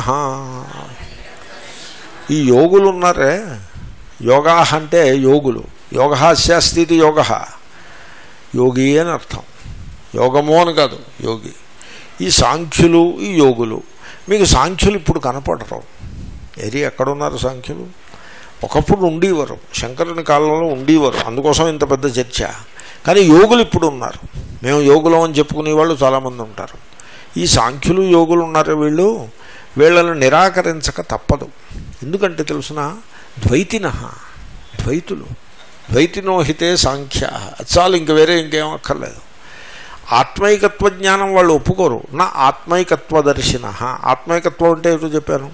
ఈ యోగులు ఉన్నారే యోగా అంటే యోగులు యోగ శాస్త్రీతి యోగ యోగి అని అర్థం యోగము అని కాదు యోగి ఈ సాంఖ్యులు ఈ యోగులు మీకు సాంఖ్యులు ఇప్పుడు కనపడరు ఏరి ఎక్కడున్నారు సాంఖ్యులు ఒకప్పుడు ఉండేవారు శంకరుని కాలంలో ఉండేవారు అందుకోసం ఇంత పెద్ద చర్చ కానీ యోగులు ఇప్పుడు ఉన్నారు మేము యోగులం అని చెప్పుకునే వాళ్ళు చాలామంది ఉంటారు ఈ సాంఖ్యులు యోగులు ఉన్నారు వీళ్ళు వీళ్ళను నిరాకరించక తప్పదు ఎందుకంటే తెలుసిన ద్వైతిన ద్వైతులు ద్వైతినోహితే సాంఖ్య చాలు ఇంక వేరే ఇంకేం అక్కర్లేదు ఆత్మైకత్వ జ్ఞానం వాళ్ళు ఒప్పుకోరు నా ఆత్మైకత్వదర్శిన ఆత్మైకత్వం అంటే ఏమిటో చెప్పాను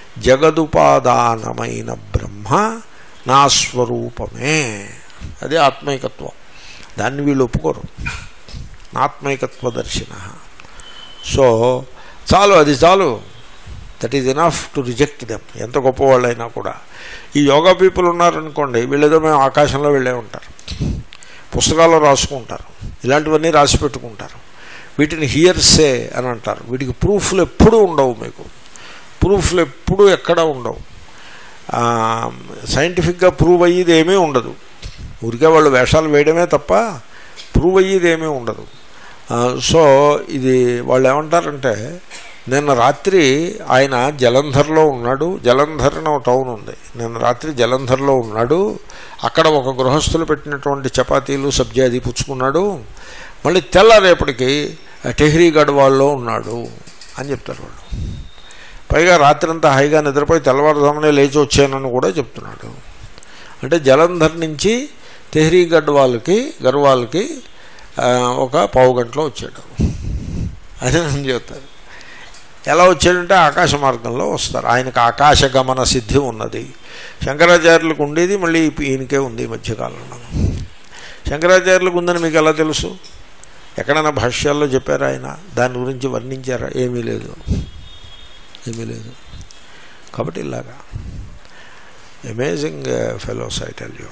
జగదుపాదానమైన బ్రహ్మ నా స్వరూపమే అదే ఆత్మైకత్వం దాన్ని వీళ్ళు ఒప్పుకోరు ఆత్మైకత్వదర్శిన సో చాలు అది చాలు that is enough to reject them ఎంత గొప్పవాళ్ళైనా కూడా ఈ యోగా పీపుల్ ఉన్నారనుకోండి వీళ్ళేదో మేము ఆకాశంలో వెళ్ళే ఉంటారు పుస్తకాల్లో రాసుకుంటారు ఇలాంటివన్నీ రాసి పెట్టుకుంటారు వీటిని హియర్సే అని అంటారు వీటికి ప్రూఫ్లు ఎప్పుడూ ఉండవు మీకు ప్రూఫ్లు ఎప్పుడూ ఎక్కడా ఉండవు ఆ, సైంటిఫిక్గా ప్రూవ్ అయ్యేది ఏమీ ఉండదు ఊరికే వాళ్ళు వేషాలు వేయడమే తప్ప ప్రూవ్ అయ్యేది ఏమీ ఉండదు ఆ, సో ఇది వాళ్ళు ఏమంటారంటే నిన్న రాత్రి ఆయన జలంధర్లో ఉన్నాడు జలంధర్ అని ఒక టౌన్ ఉంది నిన్న రాత్రి జలంధర్లో ఉన్నాడు అక్కడ ఒక గృహస్థులు పెట్టినటువంటి చపాతీలు సబ్జీ అది పుచ్చుకున్నాడు మళ్ళీ తెల్లారేపటికి టెహ్రీ గడ్వాల్లో ఉన్నాడు అని చెప్తారు వాళ్ళు పైగా రాత్రంతా హాయిగా నిద్రపోయి తెల్లవారుజామునే లేచి వచ్చానని కూడా చెప్తున్నాడు అంటే జలంధర్ నుంచి తెహ్రీ గడ్వాల్కి గర్వాల్కి ఆ, ఒక పావు గంటలో వచ్చాడు అని అని చెప్తారు ఎలా వచ్చాడంటే ఆకాశ మార్గంలో వస్తారు ఆయనకు ఆకాశ గమన సిద్ధి ఉన్నది శంకరాచార్యులకు ఉండేది మళ్ళీ ఈయనకే ఉంది ఈ మధ్యకాలంలో శంకరాచార్యులకు ఉందని మీకు ఎలా తెలుసు ఎక్కడైనా భాష్యాల్లో చెప్పారా ఆయన దాని గురించి వర్ణించారా ఏమీ లేదు ఏమీ లేదు కాబట్టి ఇలాగా amazing fellows I tell you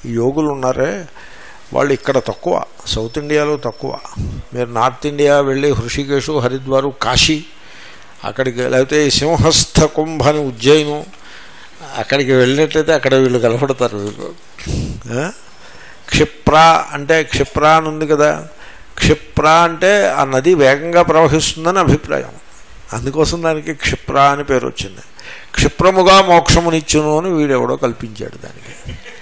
ఈ యోగులు ఉన్నారే వాళ్ళు ఇక్కడ తక్కువ సౌత్ ఇండియాలో తక్కువ మీరు నార్త్ ఇండియా వెళ్ళి హృషికేశు హరిద్వారు కాశీ అక్కడికి లేకపోతే ఈ సింహస్థ కుంభ అని ఉజ్జయిను అక్కడికి వెళ్ళినట్లయితే అక్కడ వీళ్ళు కనపడతారు మీకు ఆ? క్షిప్ర అంటే క్షిప్ర అని ఉంది కదా క్షిప్ర అంటే ఆ నది వేగంగా ప్రవహిస్తుందని అభిప్రాయం అందుకోసం దానికి క్షిప్ర అని పేరు వచ్చింది క్షిప్రముగా మోక్షమునిచ్చును అని వీడెవడో కల్పించాడు దానికి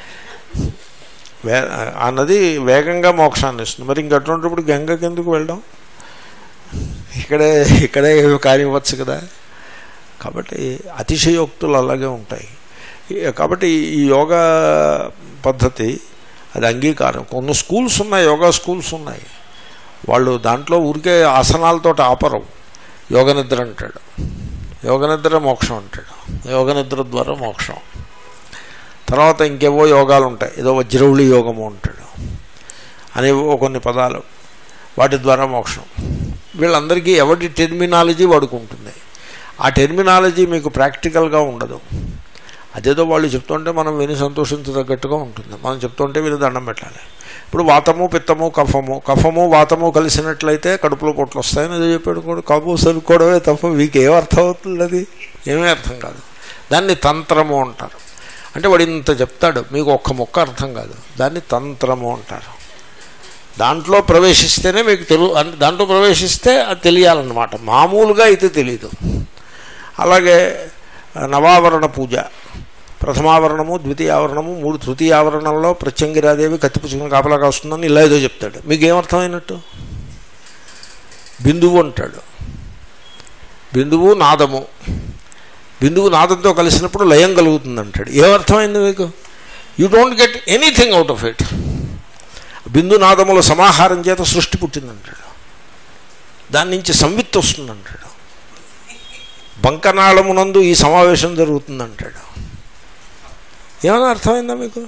వే ఆ నది వేగంగా మోక్షాన్ని ఇస్తుంది మరి ఇంక అటువంటిప్పుడు గంగకి ఎందుకు వెళ్ళడం ఇక్కడే ఇక్కడే కానివ్వచ్చు కదా కాబట్టి అతిశయోక్తులు అలాగే ఉంటాయి ఈ- కాబట్టి ఈ యోగా పద్ధతి అది అంగీకారం కొన్ని స్కూల్స్ ఉన్నాయి యోగా స్కూల్స్ ఉన్నాయి వాళ్ళు దాంట్లో ఊరికే ఆసనాలతో ఆపరం యోగ నిద్ర అంటాడు యోగ నిద్ర మోక్షం అంటాడు యోగ నిద్ర ద్వారా మోక్షం తర్వాత ఇంకేవో యోగాలు ఉంటాయి ఏదో వజ్రౌళి యోగము అంటాడు అనేవో కొన్ని పదాలు వాటి ద్వారా మోక్షం వీళ్ళందరికీ ఎవరి టెర్మినాలజీ వాడుకుంటుంది ఆ టెర్మినాలజీ మీకు ప్రాక్టికల్గా ఉండదు అదేదో వాళ్ళు చెప్తుంటే మనం విని సంతోషించదగ్గట్టుగా ఉంటుంది మనం చెప్తుంటే వీళ్ళు దండం పెట్టాలి ఇప్పుడు వాతము పిత్తము కఫము కఫము వాతము కలిసినట్లయితే కడుపులో పొట్లు వస్తాయని ఏదో చెప్పాడు కూడా కబు సరుకోవడమే తప్ప మీకు ఏం అర్థం అవుతుంది అది ఏమీ అర్థం కాదు దాన్ని తంత్రము అంటారు అంటే వాడు ఇంత చెప్తాడు మీకు ఒక్క మొక్క అర్థం కాదు దాన్ని తంత్రము అంటారు దాంట్లో ప్రవేశిస్తేనే మీకు తెలు అంటే దాంట్లో ప్రవేశిస్తే అది తెలియాలన్నమాట మామూలుగా అయితే తెలియదు అలాగే నవావరణ పూజ ప్రథమావరణము ద్వితీయావరణము మూడు తృతీయావరణంలో ప్రత్యంగిరాదేవి కత్తిపుచ్చుకుని కాపలా కాస్తుందని ఇలా ఏదో చెప్తాడు మీకు ఏమర్థమైనట్టు బిందువు అంటాడు బిందువు నాదము బిందువు నాదంతో కలిసినప్పుడు లయం కలుగుతుంది అంటాడు ఏమర్థమైంది మీకు you don't get anything out of it బిందు నాదముల సమాహారం చేత సృష్టి పుట్టిందంటాడు దాని నుంచి సంవిత్ వస్తుందంటాడు బంకనాళమునందు ఈ సమావేశం జరుగుతుందంటాడు ఏమైనా అర్థమైందా మీకు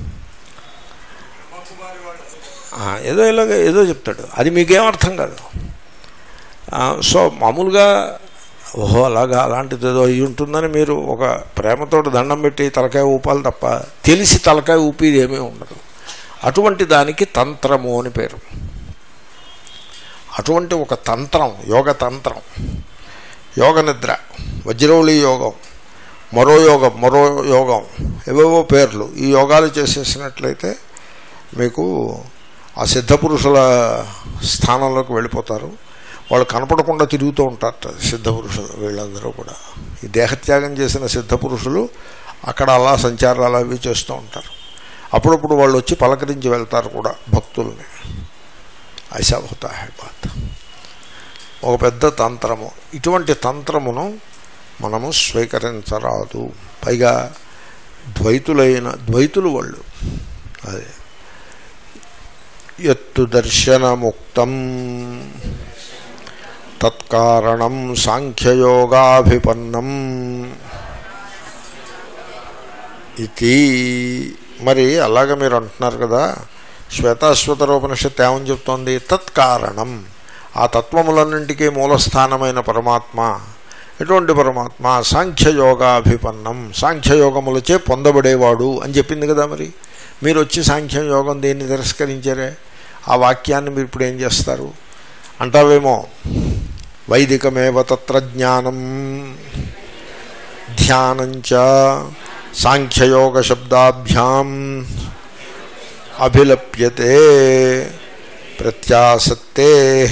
ఆ, ఏదో ఇలాగ ఏదో చెప్తాడు అది మీకేం అర్థం కాదు ఆ, సో మామూలుగా ఓహో అలాగా అలాంటిది ఏదో అయి ఉంటుందని మీరు ఒక ప్రేమతోటి దండం పెట్టి తలకాయ ఊపాలి తప్ప తెలిసి తలకాయ ఊపిది ఏమీ ఉండదు అటువంటి దానికి తంత్రము అని పేరు అటువంటి ఒక తంత్రం యోగ తంత్రం యోగ నిద్ర వజ్రౌళి యోగం మరో యోగం మరో యోగం ఏవేవో పేర్లు ఈ యోగాలు చేసేసినట్లయితే మీకు ఆ సిద్ధపురుషుల స్థానంలోకి వెళ్ళిపోతారు వాళ్ళు కనపడకుండా తిరుగుతూ ఉంటారట సిద్ధపురుషులు వీళ్ళందరూ కూడా ఈ దేహత్యాగం చేసిన సిద్ధపురుషులు అక్కడ అలా సంచారాలు అవి చేస్తూ ఉంటారు అప్పుడప్పుడు వాళ్ళు వచ్చి పలకరించి వెళ్తారు కూడా భక్తుల్ని ఐసా హోతా హై బాత్ ఒక పెద్ద తంత్రము ఇటువంటి తంత్రమును మనము స్వీకరించరాదు పైగా ద్వైతులైన ద్వైతులు వాళ్ళు అదే ఎత్తు దర్శనముక్తం తత్కారణం సాంఖ్యయోగాభిపన్నం ఇది మరి అలాగ మీరు అంటున్నారు కదా శ్వేతాశ్వతరోపనిషత్తు ఏమని చెప్తోంది తత్కారణం ఆ తత్వములన్నింటికీ మూలస్థానమైన పరమాత్మ ఎటువంటి పరమాత్మ సాంఖ్యయోగాభిపన్నం సాంఖ్యయోగములచే పొందబడేవాడు అని చెప్పింది కదా మరి మీరు వచ్చి సాంఖ్యం యోగం దేన్ని తిరస్కరించారే ఆ వాక్యాన్ని మీరు ఇప్పుడు ఏం చేస్తారు అంటావేమో వైదికమేవ తత్ర జ్ఞానం ధ్యానంచ సాంఖ్యయోగ శబ్దాభ్యాం అభిలప్యతే ప్రత్యాసత్తే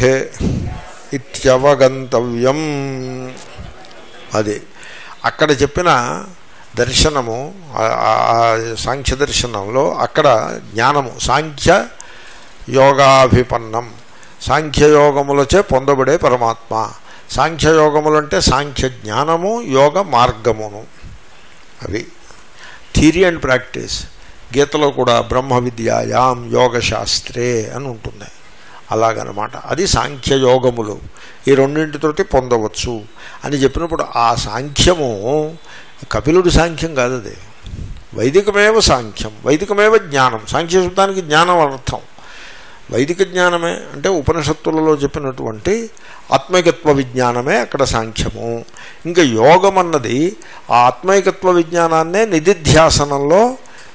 ఇత్యవగంతవ్యం అది అక్కడ చెప్పిన దర్శనము ఆ- ఆ- ఆ సాంఖ్య దర్శనంలో అక్కడ జ్ఞానము సాంఖ్య యోగాభిపన్నం సాంఖ్యయోగములచే పొందబడే పరమాత్మ సాంఖ్యయోగములు అంటే సాంఖ్య జ్ఞానము యోగ మార్గమును అవి థియరీ అండ్ ప్రాక్టీస్ గీతలో కూడా బ్రహ్మ విద్యాయాం యోగశాస్త్రే అని ఉంటుంది అలాగనమాట అది సాంఖ్యయోగములు ఈ రెండింటితోటి పొందవచ్చు అని చెప్పినప్పుడు ఆ సాంఖ్యము కపిలుడి సాంఖ్యం కాదు అది వైదికమేవ సాంఖ్యం వైదికమేవ జ్ఞానం సాంఖ్య శబ్దానికి జ్ఞానం అర్థం వైదిక జ్ఞానమే అంటే ఉపనిషత్తులలో చెప్పినటువంటి ఆత్మైకత్వ విజ్ఞానమే అక్కడ సాంఖ్యము ఇంకా యోగం అన్నది ఆ ఆత్మైకత్వ విజ్ఞానాన్నే నిధిధ్యాసనంలో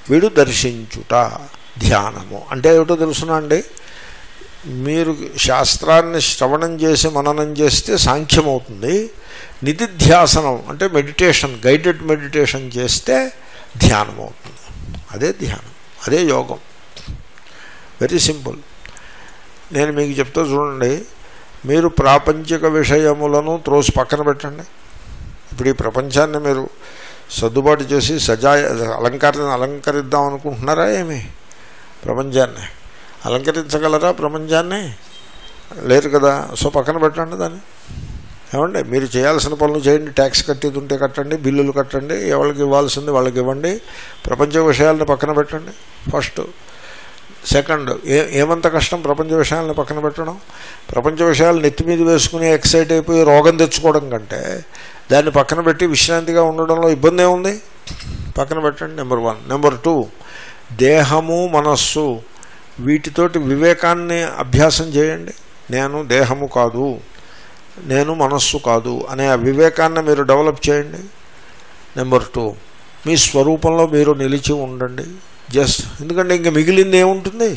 వీడు దర్శించుట ధ్యానము అంటే ఏమిటో తెలుసునా అండి మీరు శాస్త్రాన్ని శ్రవణం చేసి మననం చేస్తే సాంఖ్యం అవుతుంది నిధిధ్యాసనం అంటే మెడిటేషన్ గైడెడ్ మెడిటేషన్ చేస్తే ధ్యానం అవుతుంది అదే ధ్యానం అదే యోగం వెరీ సింపుల్ నేను మీకు చెప్తా చూడండి మీరు ప్రాపంచిక విషయములను త్రోసి పక్కన పెట్టండి ఇప్పుడు ఈ ప్రపంచాన్ని మీరు సర్దుబాటు చేసి సజా అలంకార అలంకరిద్దాం అనుకుంటున్నారా ఏమి ప్రపంచాన్ని అలంకరించగలరా ప్రపంచాన్ని లేరు కదా సో పక్కన పెట్టండి దాన్ని ఏమండి మీరు చేయాల్సిన పనులు చేయండి ట్యాక్స్ కట్టేది ఉంటే కట్టండి బిల్లులు కట్టండి ఎవరికి ఇవ్వాల్సింది వాళ్ళకి ఇవ్వండి ప్రపంచ విషయాలను పక్కన పెట్టండి ఫస్ట్ సెకండ్ ఏ ఏమంత కష్టం ప్రపంచ విషయాలను పక్కన పెట్టడం ప్రపంచ విషయాలు నెత్తి మీద వేసుకుని ఎక్సైట్ అయిపోయి రోగం తెచ్చుకోవడం కంటే దాన్ని పక్కన పెట్టి విశ్రాంతిగా ఉండడంలో ఇబ్బంది ఏముంది పక్కన పెట్టండి నెంబర్ వన్ నెంబర్ టూ దేహము మనస్సు వీటితోటి వివేకాన్ని అభ్యాసం చేయండి నేను దేహము కాదు నేను మనస్సు కాదు అనే ఆ వివేకాన్ని మీరు డెవలప్ చేయండి నెంబర్ టూ మీ స్వరూపంలో మీరు నిలిచి ఉండండి జస్ట్ ఎందుకంటే ఇంకా మిగిలింది ఏముంటుంది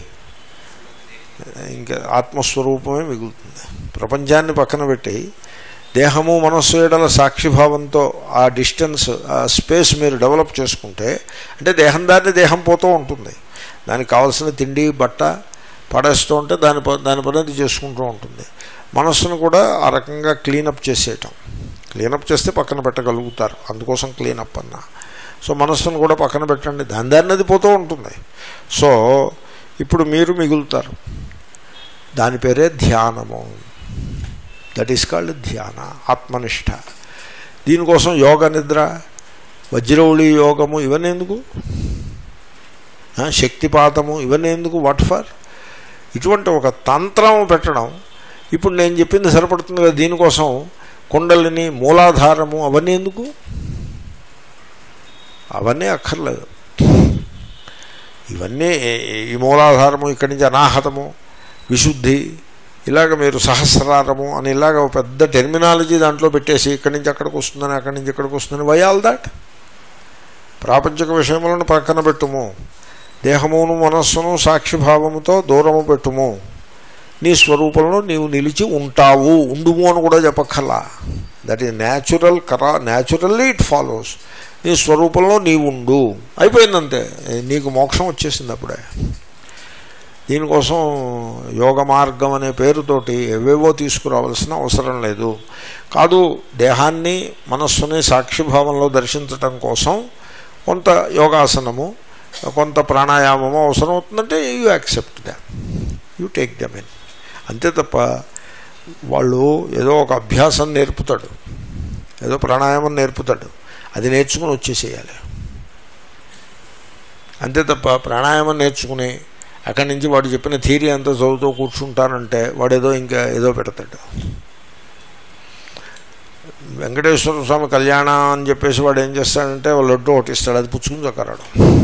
ఇంకా ఆత్మస్వరూపమే మిగులుతుంది ప్రపంచాన్ని పక్కన పెట్టి దేహము మనస్సు ఏడల సాక్షిభావంతో ఆ డిస్టెన్స్ ఆ స్పేస్ మీరు డెవలప్ చేసుకుంటే అంటే దేహం దాన్ని దేహం పోతూ ఉంటుంది దానికి కావాల్సిన తిండి బట్ట పడేస్తూ ఉంటే దాని ప- దాని పని చేసుకుంటూ ఉంటుంది మనస్సును కూడా ఆ రకంగా క్లీనప్ చేసేయటం క్లీనప్ చేస్తే పక్కన పెట్టగలుగుతారు అందుకోసం క్లీనప్ అన్న సో మనస్సును కూడా పక్కన పెట్టండి దాని దాన్ని అది పోతూ ఉంటుంది సో ఇప్పుడు మీరు మిగులుతారు దాని పేరే ధ్యానము దట్ ఈస్ కాల్డ్ ధ్యాన ఆత్మనిష్ట దీనికోసం యోగ నిద్ర వజ్రౌళి యోగము ఇవన్నీ ఎందుకు ఆ, శక్తిపాతము ఇవన్నీ ఎందుకు వాట్ ఫర్ ఇటువంటి ఒక తంత్రం పెట్టడం ఇప్పుడు నేను చెప్పింది సరిపడుతుంది కదా దీనికోసం కుండలిని మూలాధారము అవన్నీ ఎందుకు అవన్నీ అక్కర్లేదు ఇవన్నీ ఈ మూలాధారము ఇక్కడి నుంచి అనాహతము విశుద్ధి ఇలాగ మీరు సహస్రారము అని ఇలాగ ఒక పెద్ద టెర్మినాలజీ దాంట్లో పెట్టేసి ఇక్కడి నుంచి అక్కడికి వస్తుందని అక్కడి నుంచి ఇక్కడికి వస్తుందని వై ఆల్ దాట్ ప్రాపంచిక విషయములను పక్కన పెట్టుము దేహమును మనస్సును సాక్షిభావముతో దూరము పెట్టుము నీ స్వరూపంలో నీవు నిలిచి ఉంటావు ఉండుము అని కూడా చెప్పక్కర్లా దట్ ఈజ్ న్యాచురల్ కరా న్యాచురల్లీ ఇట్ ఫాలోస్ నీ స్వరూపంలో నీవు ఉండు అయిపోయిందంతే నీకు మోక్షం వచ్చేసింది అప్పుడే దీనికోసం యోగ మార్గం అనే పేరుతోటి ఎవేవో తీసుకురావాల్సిన అవసరం లేదు కాదు దేహాన్ని మనస్సుని సాక్షిభావంలో దర్శించటం కోసం కొంత యోగాసనము కొంత ప్రాణాయామము అవసరం అవుతుందంటే you accept that you take them in అంతే తప్ప వాళ్ళు ఏదో ఒక అభ్యాసం నేర్పుతాడు ఏదో ప్రాణాయామం నేర్పుతాడు అది నేర్చుకుని వచ్చేసేయాలి అంతే తప్ప ప్రాణాయామం నేర్చుకుని అక్కడి నుంచి వాడు చెప్పిన థీరీ అంతా చదువుతూ కూర్చుంటానంటే వాడు ఏదో ఇంకా ఏదో పెడతాడు వెంకటేశ్వర స్వామి కళ్యాణం అని చెప్పేసి వాడు ఏం చేస్తాడంటే వాళ్ళు లడ్డు ఒకటి ఇస్తాడు అది పుచ్చుకుని చక్కరాడు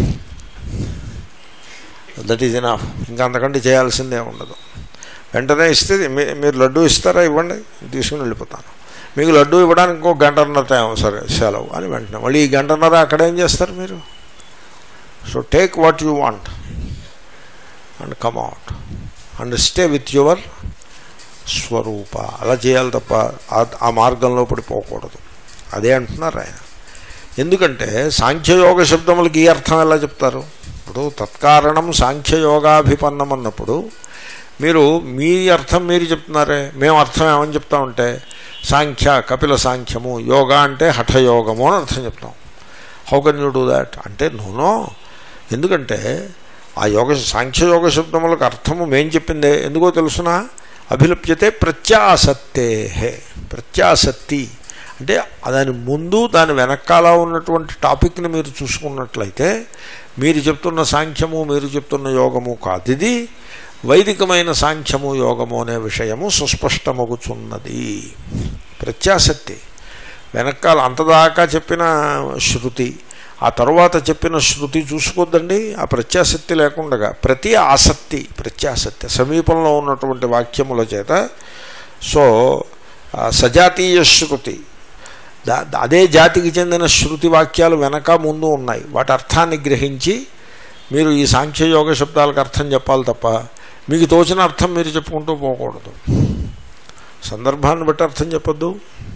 దట్ ఈజ్ ఎనఫ్ ఇంకా అంతకంటే చేయాల్సిందే ఉండదు వెంటనే ఇస్తే మీ- మీరు లడ్డు ఇస్తారా ఇవ్వండి తీసుకుని వెళ్ళిపోతాను మీకు లడ్డు ఇవ్వడానికి ఇంకో గంటన్నర టైం సరే సెలవు అని వెంటనే మళ్ళీ ఈ గంటన్నర అక్కడ ఏం చేస్తారు మీరు so take what you want and come out and stay with your స్వరూప అలా చేయాలి తప్ప ఆ- ఆ మార్గంలో పడిపోకూడదు అదే అంటున్నారు ఆయన ఎందుకంటే సాంఖ్యయోగ శబ్దములకి ఈ అర్థం ఎలా చెప్తారు ఇప్పుడు తత్కారణం సాంఖ్యయోగాభిపన్నం అన్నప్పుడు మీరు మీ అర్థం మీరు చెప్తున్నారే మేము అర్థం ఏమని చెప్తామంటే సాంఖ్య కపిల సాంఖ్యము యోగా అంటే హఠయోగము అని అర్థం చెప్తాం how can you do that అంటే నూనో ఎందుకంటే ఆ యోగ సాంఖ్యయోగ శబ్దములకు అర్థము మేం చెప్పిందే ఎందుకో తెలుసునా అభిలప్యతే ప్రత్యాసత్తే ప్రత్యాసక్తి అంటే దాని ముందు దాని వెనకాల ఉన్నటువంటి టాపిక్ని మీరు చూసుకున్నట్లయితే మీరు చెప్తున్న సాంఖ్యము మీరు చెప్తున్న యోగము కాదు ఇది వైదికమైన సాంఖ్యము యోగము అనే విషయము సుస్పష్టమగుచున్నది ప్రత్యాసక్తి వెనకాల అంతదాకా చెప్పిన శృతి ఆ తర్వాత చెప్పిన శృతి చూసుకోద్దండి ఆ ప్రత్యాసక్తి లేకుండా ప్రతి ఆసక్తి ప్రత్యాసక్తి సమీపంలో ఉన్నటువంటి వాక్యముల చేత సో ఆ సజాతీయ శృతి దా అదే జాతికి చెందిన శృతి వాక్యాలు వెనక ముందు ఉన్నాయి వాటి అర్థాన్ని గ్రహించి మీరు ఈ సాంఖ్యయోగ శబ్దాలకు అర్థం చెప్పాలి తప్ప మీకు తోచిన అర్థం మీరు చెప్పుకుంటూ పోకూడదు సందర్భాన్ని బట్టి అర్థం చెప్పొద్దు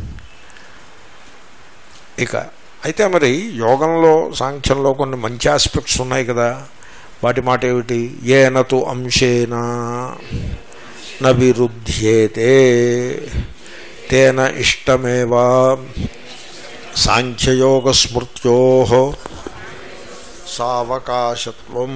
ఇక అయితే మరి యోగంలో సాంఖ్యంలో కొన్ని మంచి ఆస్పెక్ట్స్ ఉన్నాయి కదా వాటి మాట ఏమిటి ఏనతు అంశేన నవిరుధ్యేతే తేన ఇష్టమేవా సాంఖ్యయోగ స్మృత్యో సావకాశత్వం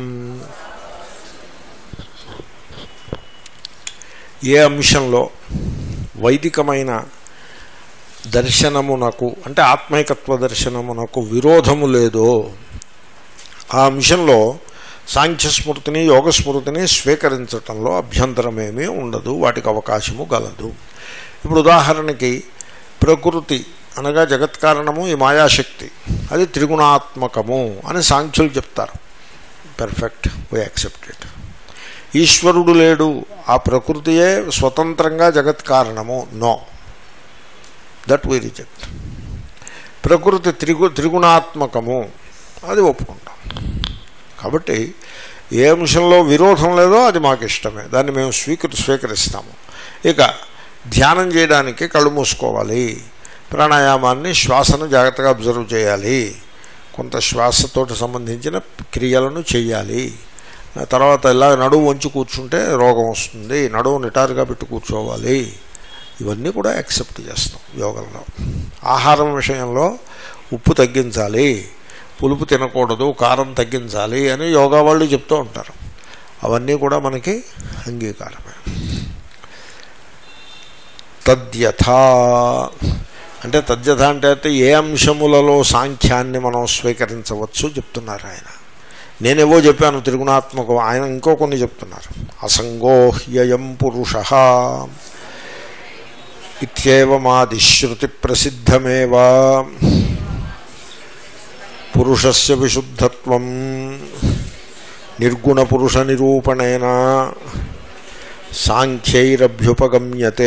ఏ అంశంలో వైదికమైన దర్శనమునకు అంటే ఆత్మైకత్వ దర్శనమునకు విరోధము లేదో ఆ అంశంలో సాంఖ్యస్మృతిని యోగస్మృతిని స్వీకరించటంలో అభ్యంతరమేమీ ఉండదు వాటికి అవకాశము గలదు ఇప్పుడు ఉదాహరణకి ప్రకృతి అనగా జగత్కారణము ఈ మాయాశక్తి అది త్రిగుణాత్మకము అని సాంఖ్యులు చెప్తారు పెర్ఫెక్ట్ వీ యాక్సెప్ట్ ఇట్ ఈశ్వరుడు లేడు ఆ ప్రకృతియే స్వతంత్రంగా జగత్కారణము నో దట్ వీ రిజెక్ట్ ప్రకృతి త్రిగు త్రిగుణాత్మకము అది ఒప్పుకుంటాం కాబట్టి ఏ అంశంలో విరోధం లేదో అది మాకు ఇష్టమే దాన్ని మేము స్వీకరి స్వీకరిస్తాము ఇక ధ్యానం చేయడానికి కళ్ళు మూసుకోవాలి ప్రాణాయామాన్ని శ్వాసను జాగ్రత్తగా అబ్జర్వ్ చేయాలి కొంత శ్వాసతోటి సంబంధించిన క్రియలను చేయాలి తర్వాత ఇలా నడువు వంచి కూర్చుంటే రోగం వస్తుంది నడువు నిటారుగా పెట్టి కూర్చోవాలి ఇవన్నీ కూడా యాక్సెప్ట్ చేస్తాం యోగంలో ఆహారం విషయంలో ఉప్పు తగ్గించాలి పులుపు తినకూడదు కారం తగ్గించాలి అని యోగా వాళ్ళు చెప్తూ ఉంటారు అవన్నీ కూడా మనకి అంగీకారమే తద్యథా అంటే తద్యథ అంటే అయితే ఏ అంశములలో సాంఖ్యాన్ని మనం స్వీకరించవచ్చు చెప్తున్నారు ఆయన నేనేవో చెప్పాను త్రిగుణాత్మకం ఆయన ఇంకో కొన్ని చెప్తున్నారు అసంగోహ్యయం పురుష ఇత్యేవమాదిశ్రుతి ప్రసిద్ధమేవా పురుషస్య విశుద్ధత్వం నిర్గుణ పురుష నిరూపణేన సాంఖ్యైరభ్యుపగమ్యతే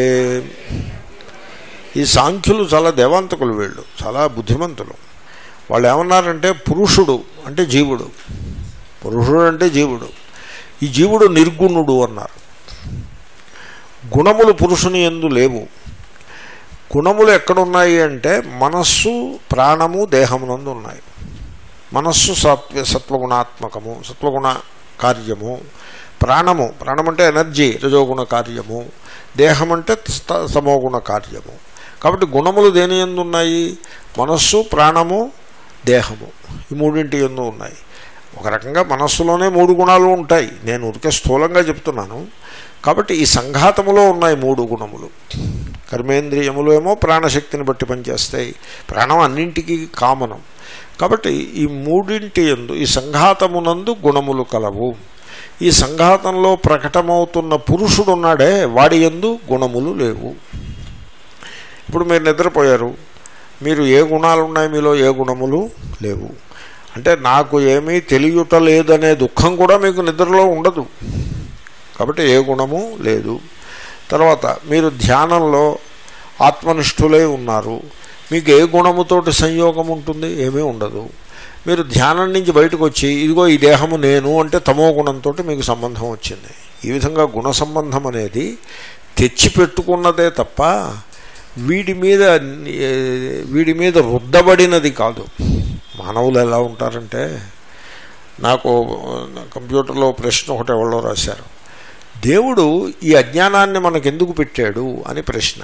ఈ సాంఖ్యులు చాలా దేవాంతకులు వీళ్ళు చాలా బుద్ధిమంతులు వాళ్ళు ఏమన్నారంటే పురుషుడు అంటే జీవుడు పురుషుడు అంటే జీవుడు ఈ జీవుడు నిర్గుణుడు అన్నారు గుణములు పురుషుని ఎందు లేవు గుణములు ఎక్కడున్నాయి అంటే మనస్సు ప్రాణము దేహమునందు ఉన్నాయి మనస్సు సత్వ సత్వగుణాత్మకము సత్వగుణ కార్యము ప్రాణము ప్రాణం అంటే ఎనర్జీ రజోగుణ కార్యము దేహం అంటే సమోగుణ కార్యము కాబట్టి గుణములు దేని ఎందు ఉన్నాయి మనస్సు ప్రాణము దేహము ఈ మూడింటి ఎందు ఉన్నాయి ఒక రకంగా మనస్సులోనే మూడు గుణాలు ఉంటాయి నేను ఉరికే స్థూలంగా చెప్తున్నాను కాబట్టి ఈ సంఘాతములో ఉన్నాయి మూడు గుణములు కర్మేంద్రియములు ఏమో ప్రాణశక్తిని బట్టి పనిచేస్తాయి ప్రాణం అన్నింటికి కామనం కాబట్టి ఈ మూడింటి ఎందు ఈ సంఘాతమునందు గుణములు కలవు ఈ సంఘాతంలో ప్రకటమవుతున్న పురుషుడు ఉన్నాడే వాడి ఎందు గుణములు లేవు ఇప్పుడు మీరు నిద్రపోయారు మీరు ఏ గుణాలు ఉన్నాయి మీలో ఏ గుణములు లేవు అంటే నాకు ఏమీ తెలియట లేదనే దుఃఖం కూడా మీకు నిద్రలో ఉండదు కాబట్టి ఏ గుణము లేదు తర్వాత మీరు ధ్యానంలో ఆత్మనిష్ఠులై ఉన్నారు మీకు ఏ గుణముతోటి సంయోగం ఉంటుంది ఏమీ ఉండదు మీరు ధ్యానం నుంచి బయటకు వచ్చి ఇదిగో ఈ దేహము నేను అంటే తమో గుణంతో మీకు సంబంధం వచ్చింది ఈ విధంగా గుణ సంబంధం అనేది తెచ్చిపెట్టుకున్నదే తప్ప వీడి మీద వీడి మీద రుద్దబడినది కాదు మానవులు ఎలా ఉంటారంటే నాకు కంప్యూటర్లో ప్రశ్న ఒకటి ఎవరో రాశారు దేవుడు ఈ అజ్ఞానాన్ని మనకు ఎందుకు పెట్టాడు అని ప్రశ్న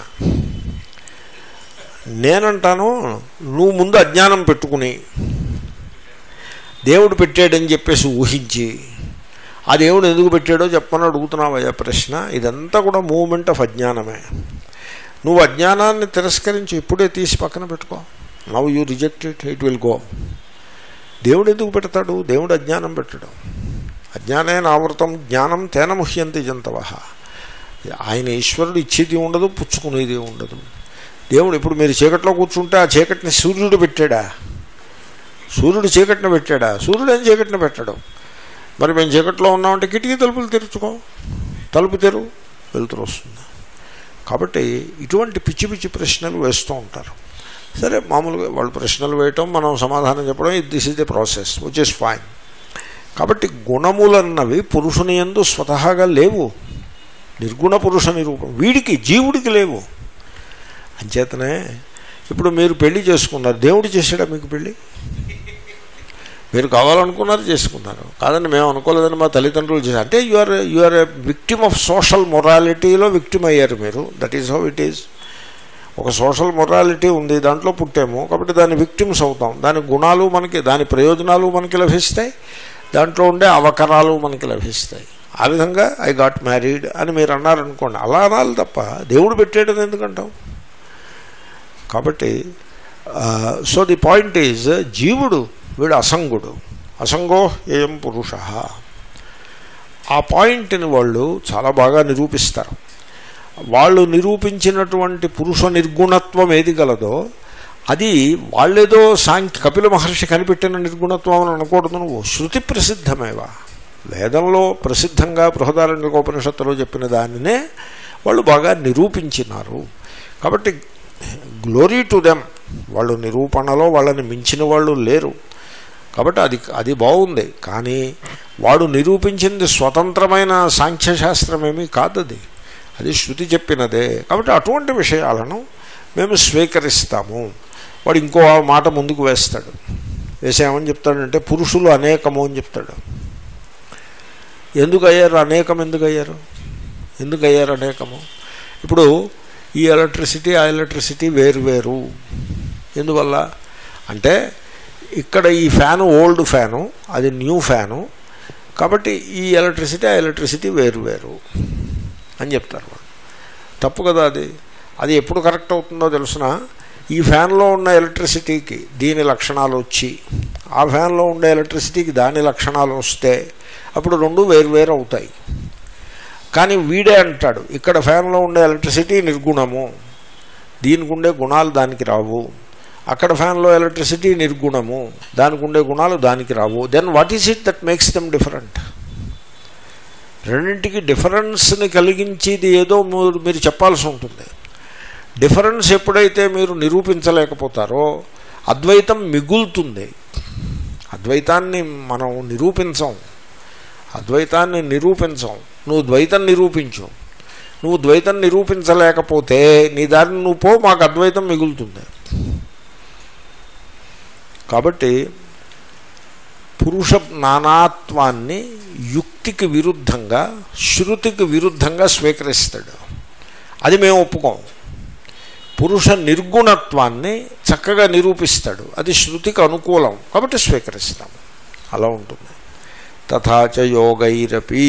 నేనంటాను నువ్వు ముందు అజ్ఞానం పెట్టుకుని దేవుడు పెట్టాడని చెప్పేసి ఊహించి ఆ దేవుడు ఎందుకు పెట్టాడో చెప్పని అడుగుతున్నావయ్యా ప్రశ్న ఇదంతా కూడా మూమెంట్ ఆఫ్ అజ్ఞానమే నువ్వు అజ్ఞానాన్ని తిరస్కరించి ఇప్పుడే తీసి పక్కన పెట్టుకో now you reject it it will go దేవుడు ఎందుకు పెడతాడు దేవుడు అజ్ఞానం పెట్టడం అజ్ఞానైన ఆవృతం జ్ఞానం తేన ముహ్యంతి జంతవ ఆయన ఈశ్వరుడు ఇచ్చేది ఉండదు పుచ్చుకునేది ఉండదు దేవుడు ఇప్పుడు మీరు చీకట్లో కూర్చుంటే ఆ చీకటిని సూర్యుడు పెట్టాడా సూర్యుడు చీకటిని పెట్టాడా సూర్యుడు ఏం చీకటిని పెట్టడం మరి మేము చీకట్లో ఉన్నామంటే కిటికీ తలుపులు తెరుచుకో తలుపు తెరు వెలుతురు వస్తుంది కాబట్టి ఇటువంటి పిచ్చి పిచ్చి ప్రశ్నలు వేస్తూ ఉంటారు సరే మామూలుగా వాళ్ళు ప్రశ్నలు వేయటం మనం సమాధానం చెప్పడం this is the process which is fine కాబట్టి గుణములన్నవి పురుషుని ఎందు స్వతహాగా లేవు నిర్గుణ పురుష నిరూపం వీడికి జీవుడికి లేవు అంచేతనే ఇప్పుడు మీరు పెళ్లి చేసుకున్నారు దేవుడు చేశాడా మీకు పెళ్ళి మీరు కావాలనుకున్నారు చేసుకున్నారు కాదండి మేము అనుకోలేదని మా తల్లిదండ్రులు చేశారు అంటే you are you are a victim of social మొరాలిటీలో విక్టిమ్ అయ్యారు మీరు that is how it is ఒక సోషల్ మొరాలిటీ ఉంది దాంట్లో పుట్టాము కాబట్టి దాని విక్టిమ్స్ అవుతాం దాని గుణాలు మనకి దాని ప్రయోజనాలు మనకి లభిస్తాయి దాంట్లో ఉండే అవకరాలు మనకి లభిస్తాయి ఆ విధంగా ఐ గాట్ మ్యారీడ్ అని మీరు అన్నారనుకోండి అలా అనాలి తప్ప దేవుడు పెట్టాడని ఎందుకంటాం కాబట్టి సో ది పాయింట్ ఈజ్ జీవుడు వీడు అసంగుడు అసంగో ఏం పురుష ఆ పాయింట్ని వాళ్ళు చాలా బాగా నిరూపిస్తారు వాళ్ళు నిరూపించినటువంటి పురుష నిర్గుణత్వం ఏది గలదో అది వాళ్ళేదో సాంఖ్య కపిల మహర్షి కనిపెట్టిన నిర్గుణత్వం అని అనకూడదు నువ్వు శృతి ప్రసిద్ధమేవా వేదంలో ప్రసిద్ధంగా బృహదారణ్యకోపనిషత్తులో చెప్పిన దానినే వాళ్ళు బాగా నిరూపించినారు కాబట్టి గ్లోరీ టు దెమ్ వాళ్ళు నిరూపణలో వాళ్ళని మించిన వాళ్ళు లేరు కాబట్టి అది అది బాగుంది కానీ వాడు నిరూపించింది స్వతంత్రమైన సాంఖ్యశాస్త్రం ఏమీ కాదు అది అది శృతి చెప్పినదే కాబట్టి అటువంటి విషయాలను మేము స్వీకరిస్తాము వాడు ఇంకో మాట ముందుకు వేస్తాడు వేసేమని చెప్తాడంటే పురుషులు అనేకము అని చెప్తాడు ఎందుకు అయ్యారు అనేకం ఎందుకు అయ్యారు ఎందుకు అయ్యారు అనేకము ఇప్పుడు ఈ ఎలక్ట్రిసిటీ ఆ ఎలక్ట్రిసిటీ వేరు వేరు ఎందువల్ల అంటే ఇక్కడ ఈ ఫ్యాను ఓల్డ్ ఫ్యాను అది న్యూ ఫ్యాను కాబట్టి ఈ ఎలక్ట్రిసిటీ ఆ ఎలక్ట్రిసిటీ వేరు వేరు అని చెప్తారు వాళ్ళు తప్పు కదా అది అది ఎప్పుడు కరెక్ట్ అవుతుందో తెలుసిన ఈ ఫ్యాన్లో ఉన్న ఎలక్ట్రిసిటీకి దీని లక్షణాలు వచ్చి ఆ ఫ్యాన్లో ఉండే ఎలక్ట్రిసిటీకి దాని లక్షణాలు వస్తే అప్పుడు రెండు వేరు వేరు అవుతాయి కానీ వీడే అంటాడు ఇక్కడ ఫ్యాన్లో ఉండే ఎలక్ట్రిసిటీ నిర్గుణము దీనికి ఉండే గుణాలు దానికి రావు అక్కడ ఫ్యాన్లో ఎలక్ట్రిసిటీ నిర్గుణము దానికి ఉండే గుణాలు దానికి రావు then what is it that makes them different రెండింటికి డిఫరెన్స్ని కలిగించేది ఏదో మీరు మీరు చెప్పాల్సి ఉంటుంది డిఫరెన్స్ ఎప్పుడైతే మీరు నిరూపించలేకపోతారో అద్వైతం మిగులుతుంది అద్వైతాన్ని మనం నిరూపించం అద్వైతాన్ని నిరూపించం నువ్వు ద్వైతం నిరూపించు నువ్వు ద్వైతం నిరూపించలేకపోతే నీ దారిని నువ్వు పో మాకు అద్వైతం మిగులుతుంది కాబట్టి పురుష నానాత్వాన్ని యుక్తికి విరుద్ధంగా శృతికి విరుద్ధంగా స్వీకరిస్తాడు అది మేము ఒప్పుకోం పురుష నిర్గుణత్వాన్ని చక్కగా నిరూపిస్తాడు అది శృతికి అనుకూలం కాబట్టి స్వీకరిస్తాం అలా ఉంటుంది తథాచ యోగైరపి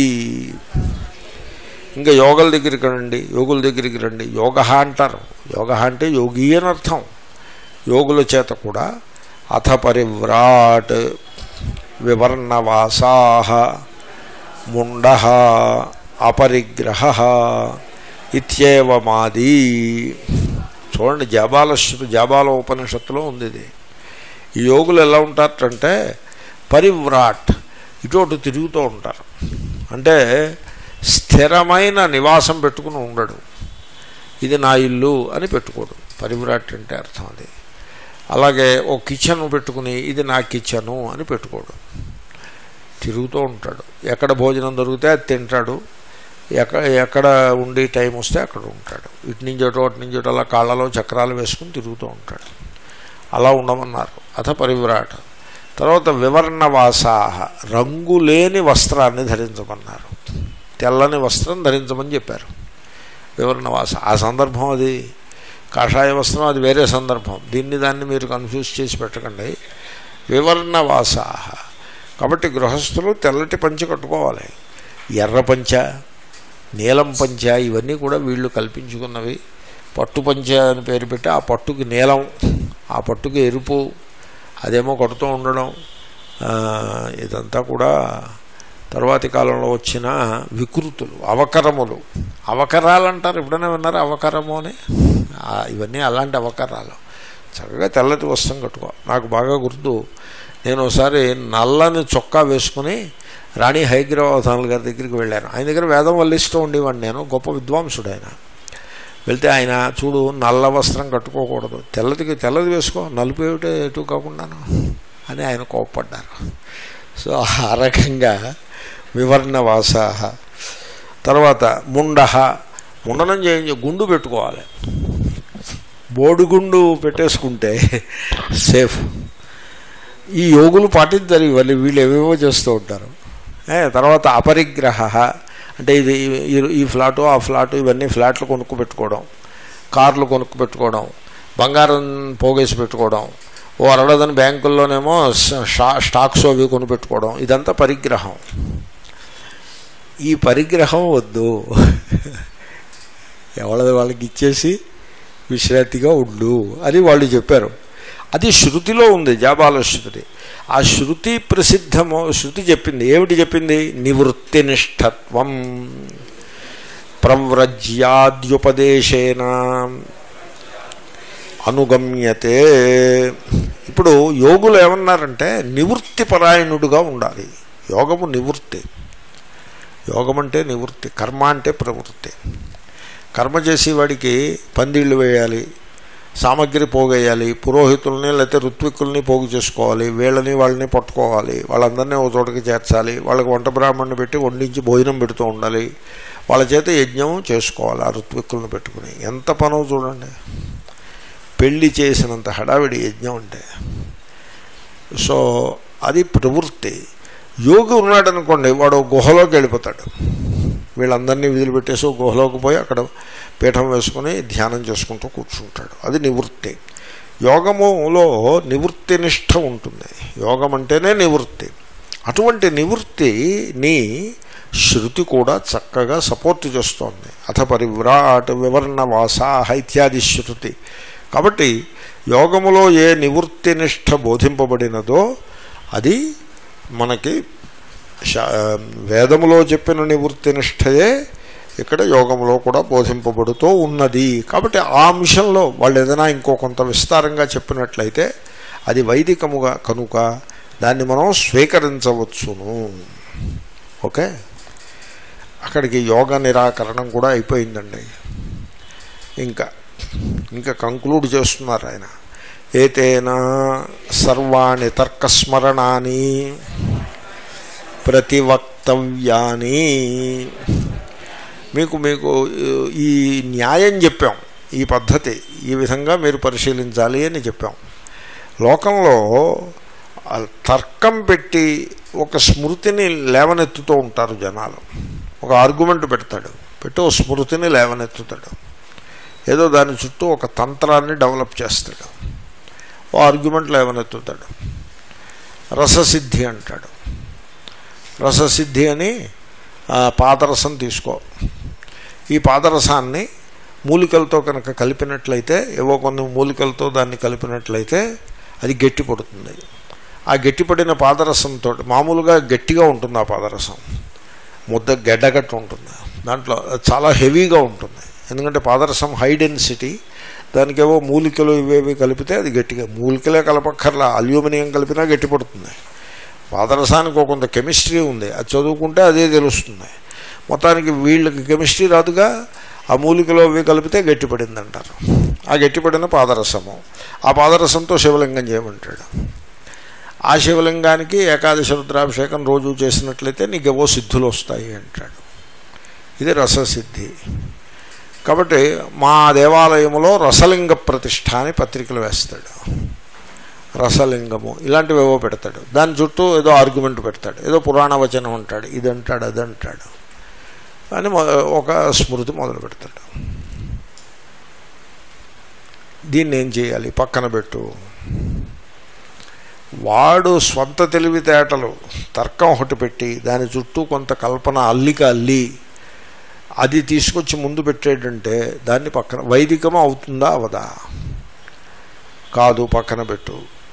ఇంకా యోగల దగ్గరికి రండి యోగుల దగ్గరికి రండి యోగ అంటారు యోగ అంటే యోగి అని అర్థం యోగుల చేత కూడా అథ పరివ్రాట్ వివర్ణవాసా ముండ అపరిగ్రహ ఇత్యేవమాది చూడండి జాబాల శృతి జాబాల ఉపనిషత్తులో ఉంది ఇది ఈ యోగులు ఎలా ఉంటారంటే పరివ్రాట్ ఇటు అటు తిరుగుతూ ఉంటారు అంటే స్థిరమైన నివాసం పెట్టుకుని ఉండడు ఇది నా ఇల్లు అని పెట్టుకోడు పరివ్రాట్ అంటే అర్థం అది అలాగే ఓ కిచెన్ పెట్టుకుని ఇది నా కిచెను అని పెట్టుకోడు తిరుగుతూ ఉంటాడు ఎక్కడ భోజనం దొరికితే అది తింటాడు ఎక్కడ ఎక్కడ ఉండి టైం వస్తే అక్కడ ఉంటాడు ఇటు నుంచి అటు అటు నుంచి అటు అలా కాళ్ళలో చక్రాలు వేసుకుని తిరుగుతూ ఉంటాడు అలా ఉండమన్నారు అథ పరివ్రాట్ తర్వాత వివర్ణవాసాహ రంగు లేని వస్త్రాన్ని ధరించమన్నారు తెల్లని వస్త్రం ధరించమని చెప్పారు వివరణవాస ఆ సందర్భం అది కాషాయ వస్త్రం అది వేరే సందర్భం దీన్ని దాన్ని మీరు కన్ఫ్యూజ్ చేసి పెట్టకండి వివర్ణవాసాహ కాబట్టి గృహస్థులు తెల్లటి పంచ కట్టుకోవాలి ఎర్ర పంచ నీలం పంచ ఇవన్నీ కూడా వీళ్ళు కల్పించుకున్నవి పట్టు పంచ అని పేరు పెట్టి ఆ పట్టుకి నీలం ఆ పట్టుకి ఎరుపు అదేమో కొడుతూ ఉండడం ఇదంతా కూడా తర్వాతి కాలంలో వచ్చిన వికృతులు అవకరములు అవకరాలు అంటారు ఎప్పుడైనా విన్నారా అవకరము అని ఇవన్నీ అలాంటి అవకరాలు చక్కగా తెల్లటి వస్త్రం కట్టుకో నాకు బాగా గుర్తు నేను ఒకసారి నల్లని చొక్కా వేసుకుని రాణి హైగ్రవాధానుల గారి దగ్గరికి వెళ్ళాను ఆయన దగ్గర వేదం వల్లిస్తూ ఉండేవాడిని నేను గొప్ప విద్వాంసుడు ఆయన వెళ్తే ఆయన చూడు నల్ల వస్త్రం కట్టుకోకూడదు తెల్లదికి తెల్లది వేసుకో నలుపు ఏమిటో ఎటు కాకుండాను అని ఆయన కోప్పడ్డారు సో ఆ రకంగా వివర్ణవాస తర్వాత ముండ ముండనం చేయించి గుండు పెట్టుకోవాలి బోడిగుండు పెట్టేసుకుంటే సేఫ్ ఈ యోగులు పాటించారు ఇవన్నీ వీళ్ళు ఏవేవో చేస్తూ ఉంటారు ఏ, తర్వాత అపరిగ్రహ అంటే ఇది ఈ- ఈ ఫ్లాటు ఆ ఫ్లాటు ఇవన్నీ ఫ్లాట్లు కొనుక్కు పెట్టుకోవడం కార్లు కొనుక్కు పెట్టుకోవడం బంగారం పోగేసి పెట్టుకోవడం ఓ అరడదని బ్యాంకుల్లోనేమో స- షా- స్టాక్స్ అవి కొని పెట్టుకోవడం ఇదంతా పరిగ్రహం ఈ పరిగ్రహం వద్దు ఎవరిది వాళ్ళకి ఇచ్చేసి విశ్రాంతిగా ఉండు అని వాళ్ళు చెప్పారు అది శృతిలో ఉంది జాబాల శృతి ఆ శృతి ప్రసిద్ధము శృతి చెప్పింది ఏమిటి చెప్పింది నివృత్తి నిష్ఠత్వం ప్రవ్రజ్యాద్యుపదేశేన అనుగమ్యతే ఇప్పుడు యోగులు ఏమన్నారంటే నివృత్తి పరాయణుడుగా ఉండాలి యోగము నివృత్తి యోగం అంటే నివృత్తి కర్మ అంటే ప్రవృత్తి కర్మ చేసేవాడికి పందిళ్ళు వేయాలి సామగ్రి పోగేయాలి పురోహితుల్ని లేకపోతే ఋత్విక్కుల్ని పోగు చేసుకోవాలి వీళ్ళని వాళ్ళని పట్టుకోవాలి వాళ్ళందరినీ ఒక చోటకి చేర్చాలి వాళ్ళకి వంట బ్రాహ్మణ్ణి పెట్టి వండించి భోజనం పెడుతూ ఉండాలి వాళ్ళ చేత యజ్ఞం చేసుకోవాలి ఆ ఋత్విక్కులను పెట్టుకుని ఎంత పనో చూడండి పెళ్లి చేసినంత హడావిడి యజ్ఞం అంటే సో అది ప్రవృత్తి యోగి ఉన్నాడు అనుకోండి వాడు గుహలోకి వెళ్ళిపోతాడు వీళ్ళందరినీ విధులు పెట్టేసి ఓ గుహలోకి పోయి అక్కడ పీఠం వేసుకుని ధ్యానం చేసుకుంటూ కూర్చుంటాడు అది నివృత్తి యోగములో నివృత్తి నిష్ఠ ఉంటుంది యోగం అంటేనే నివృత్తి అటువంటి నివృత్తిని శృతి కూడా చక్కగా సపోర్ట్ చేస్తోంది అథ పరివ్రాట్ వివర్ణ వాసాహ ఇత్యాది శృతి కాబట్టి యోగములో ఏ నివృత్తి నిష్ఠ బోధింపబడినదో అది మనకి శా- వేదములో చెప్పిన నివృత్తి నిష్ఠయే ఇక్కడ యోగంలో కూడా బోధింపబడుతూ ఉన్నది కాబట్టి ఆ అంశంలో వాళ్ళు ఏదైనా ఇంకో కొంత విస్తారంగా చెప్పినట్లయితే అది వైదికముగా కనుక దాన్ని మనం స్వీకరించవచ్చును ఓకే అక్కడికి యోగ నిరాకరణం కూడా అయిపోయిందండి ఇంకా ఇంకా కంక్లూడ్ చేస్తున్నారు ఆయన ఏతేనా సర్వాణి తర్కస్మరణాన్ని ప్రతివక్తవ్యాని మీకు మీకు ఈ న్యాయం చెప్పాం ఈ పద్ధతి ఈ విధంగా మీరు పరిశీలించాలి అని చెప్పాం లోకంలో ఆ తర్కం పెట్టి ఒక స్మృతిని లేవనెత్తుతూ ఉంటారు జనాలు ఒక ఆర్గ్యుమెంట్ పెడతాడు పెట్టి ఒక స్మృతిని లేవనెత్తుతాడు ఏదో దాని చుట్టూ ఒక తంత్రాన్ని డెవలప్ చేస్తాడు ఓ ఆర్గ్యుమెంట్ లేవనెత్తుతాడు రససిద్ధి అంటాడు రససిద్ధి అని ఆ, పాదరసం తీసుకో ఈ పాదరసాన్ని మూలికలతో కనుక కలిపినట్లయితే ఏవో కొన్ని మూలికలతో దాన్ని కలిపినట్లయితే అది గట్టి పడుతుంది ఆ గట్టిపడిన పాదరసంతో మామూలుగా గట్టిగా ఉంటుంది ఆ పాదరసం ముద్ద గడ్డగట్టు ఉంటుంది దాంట్లో అది చాలా హెవీగా ఉంటుంది ఎందుకంటే పాదరసం హై డెన్సిటీ దానికేవో మూలికలు ఇవేవి కలిపితే అది గట్టిగా మూలికలే కలపక్కర్లా అల్యూమినియం కలిపినా గట్టి పడుతుంది పాదరసానికి ఒక కొంత కెమిస్ట్రీ ఉంది అది చదువుకుంటే అదే తెలుస్తుంది మొత్తానికి వీళ్ళకి కెమిస్ట్రీ రాదుగా ఆ మూలికలో అవి కలిపితే గట్టిపడింది అంటారు ఆ గట్టిపడిన పాదరసము ఆ పాదరసంతో శివలింగం చేయమంటాడు ఆ శివలింగానికి ఏకాదశ రుద్రాభిషేకం రోజు చేసినట్లయితే నీకేవో సిద్ధులు వస్తాయి అంటాడు ఇది రససిద్ధి కాబట్టి మా దేవాలయంలో రసలింగ ప్రతిష్ఠ అని పత్రికలు వేస్తాడు రసలింగము ఇలాంటివి ఏవో పెడతాడు దాని చుట్టూ ఏదో ఆర్గ్యుమెంట్ పెడతాడు ఏదో పురాణ వచనం అంటాడు ఇది అంటాడు అది అంటాడు అని మొ- ఒక స్మృతి మొదలు పెడతాడు దీన్ని ఏం చేయాలి పక్కన పెట్టు వాడు స్వంత తెలివితేటలు తర్కం ఒకటి పెట్టి దాని చుట్టూ కొంత కల్పన అల్లిక అల్లి అది తీసుకొచ్చి ముందు పెట్టేటంటే దాన్ని పక్కన వైదికం అవుతుందా అవదా కాదు పక్కన పెట్టు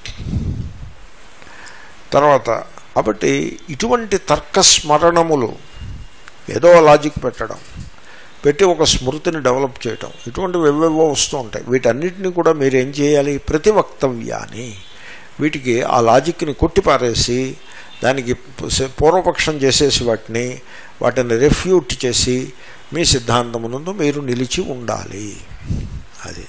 తర్వాత కాబట్టి ఇటువంటి తర్కస్మరణములు ఏదో లాజిక్ పెట్టడం పెట్టి ఒక స్మృతిని డెవలప్ చేయటం ఇటువంటివి ఎవేవో వస్తూ ఉంటాయి వీటన్నిటిని కూడా మీరు ఏం చేయాలి ప్రతివక్తవ్యాన్ని వీటికి ఆ లాజిక్ని కొట్టిపారేసి దానికి పూర్వపక్షం చేసేసి వాటిని వాటిని రెఫ్యూట్ చేసి మీ సిద్ధాంతమునందు మీరు నిలిచి ఉండాలి అది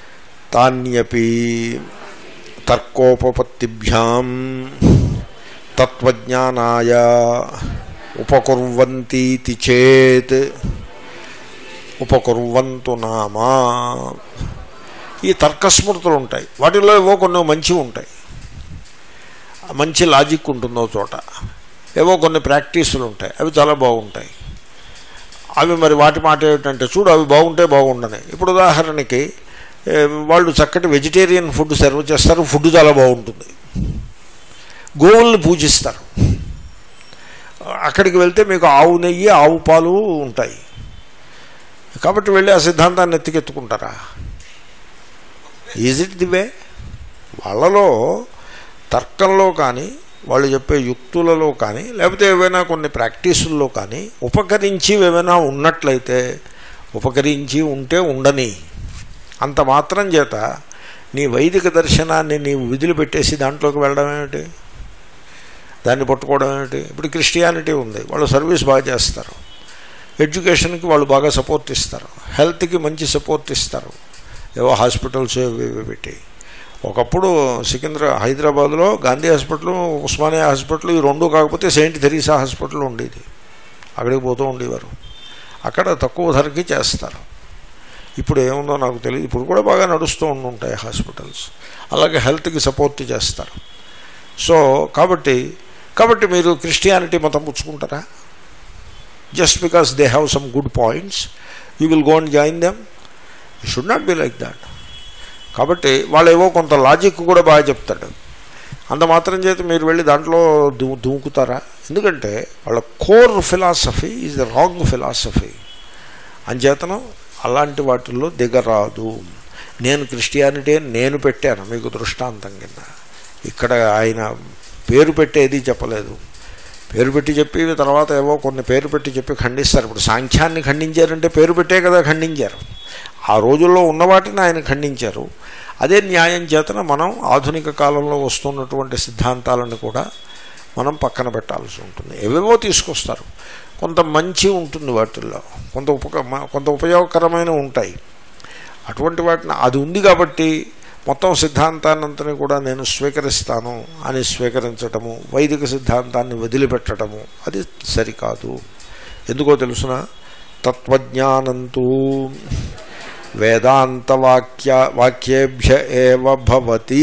తాన్యపి తర్కోపపత్తిభ్యాం తత్వజ్ఞానాయ ఉపకుర్వంతీతి చేత్ ఉపకుర్వంతు నామా ఈ తర్కస్మృతులు ఉంటాయి వాటిలో ఏవో కొన్ని మంచివి ఉంటాయి మంచి లాజిక్ ఉంటుందో చోట ఏవో కొన్ని ప్రాక్టీసులు ఉంటాయి అవి చాలా బాగుంటాయి అవి మరి వాటి మాట ఏమిటంటే చూడు అవి బాగుంటే బాగుండని ఇప్పుడు ఉదాహరణకి ఏ, వాళ్ళు చక్కటి వెజిటేరియన్ ఫుడ్ సర్వ్ చేస్తారు ఫుడ్ చాలా బాగుంటుంది గోవుల్ని పూజిస్తారు అక్కడికి వెళ్తే మీకు ఆవు నెయ్యి ఆవు పాలు ఉంటాయి కాబట్టి వెళ్ళి ఆ సిద్ధాంతాన్ని ఎత్తికెత్తుకుంటారా ఈజ్ ఇట్ ది వే వాళ్ళలో తర్కంలో కానీ వాళ్ళు చెప్పే యుక్తులలో కానీ లేకపోతే ఏవైనా కొన్ని ప్రాక్టీసుల్లో కానీ ఉపకరించి ఏమైనా ఉన్నట్లయితే ఉపకరించి ఉంటే ఉండని అంత మాత్రం చేత నీ వైదిక దర్శనాన్ని నీవు విధులు పెట్టేసి దాంట్లోకి వెళ్ళడం ఏమిటి దాన్ని పట్టుకోవడం ఏమిటి ఇప్పుడు క్రిస్టియానిటీ ఉంది వాళ్ళు సర్వీస్ బాగా చేస్తారు ఎడ్యుకేషన్కి వాళ్ళు బాగా సపోర్ట్ ఇస్తారు హెల్త్కి మంచి సపోర్ట్ ఇస్తారు ఏవో హాస్పిటల్స్ ఇవి ఇవి పెట్టి ఒకప్పుడు సికింద్రా హైదరాబాద్లో గాంధీ హాస్పిటల్ ఉస్మానియా హాస్పిటల్ ఈ రెండు కాకపోతే సెయింట్ థెరీసా హాస్పిటల్ ఉండేది అక్కడికి పోతూ ఉండేవారు అక్కడ తక్కువ ధరకి చేస్తారు ఇప్పుడు ఏముందో నాకు తెలియదు ఇప్పుడు కూడా బాగా నడుస్తూ ఉండుంటాయి హాస్పిటల్స్ అలాగే హెల్త్కి సపోర్ట్ చేస్తారు సో కాబట్టి కాబట్టి మీరు క్రిస్టియానిటీ మతం పుచ్చుకుంటారా just because they have some good points you will go and join them you should not be like that కాబట్టి వాళ్ళు ఏవో కొంత లాజిక్ కూడా బాగా చెప్తాడు అంత మాత్రం చేత మీరు వెళ్ళి దాంట్లో దూ దూకుతారా ఎందుకంటే వాళ్ళ core philosophy is the wrong philosophy అంచేతనం అలాంటి వాటిల్లో దిగరాదు నేను క్రిస్టియానిటీ అని నేను పెట్టాను మీకు దృష్టాంతం కింద ఇక్కడ ఆయన పేరు పెట్టేది చెప్పలేదు పేరు పెట్టి చెప్పి తర్వాత ఏవో కొన్ని పేరు పెట్టి చెప్పి ఖండిస్తారు ఇప్పుడు సాంఖ్యాన్ని ఖండించారంటే పేరు పెట్టే కదా ఖండించారు ఆ రోజుల్లో ఉన్న వాటిని ఆయన ఖండించారు అదే న్యాయం చేతన మనం ఆధునిక కాలంలో వస్తున్నటువంటి సిద్ధాంతాలను కూడా మనం పక్కన పెట్టాల్సి ఉంటుంది ఏవేవో తీసుకొస్తారు కొంత మంచి ఉంటుంది వాటిల్లో కొంత ఉపక కొంత ఉపయోగకరమైన ఉంటాయి అటువంటి వాటిని అది ఉంది కాబట్టి మొత్తం సిద్ధాంతాన్నంతని కూడా నేను స్వీకరిస్తాను అని స్వీకరించటము వైదిక సిద్ధాంతాన్ని వదిలిపెట్టడము అది సరికాదు ఎందుకో తెలుసిన తత్వజ్ఞానంతూ వేదాంతవాక్య వాక్యేభ్య ఏవ భవతి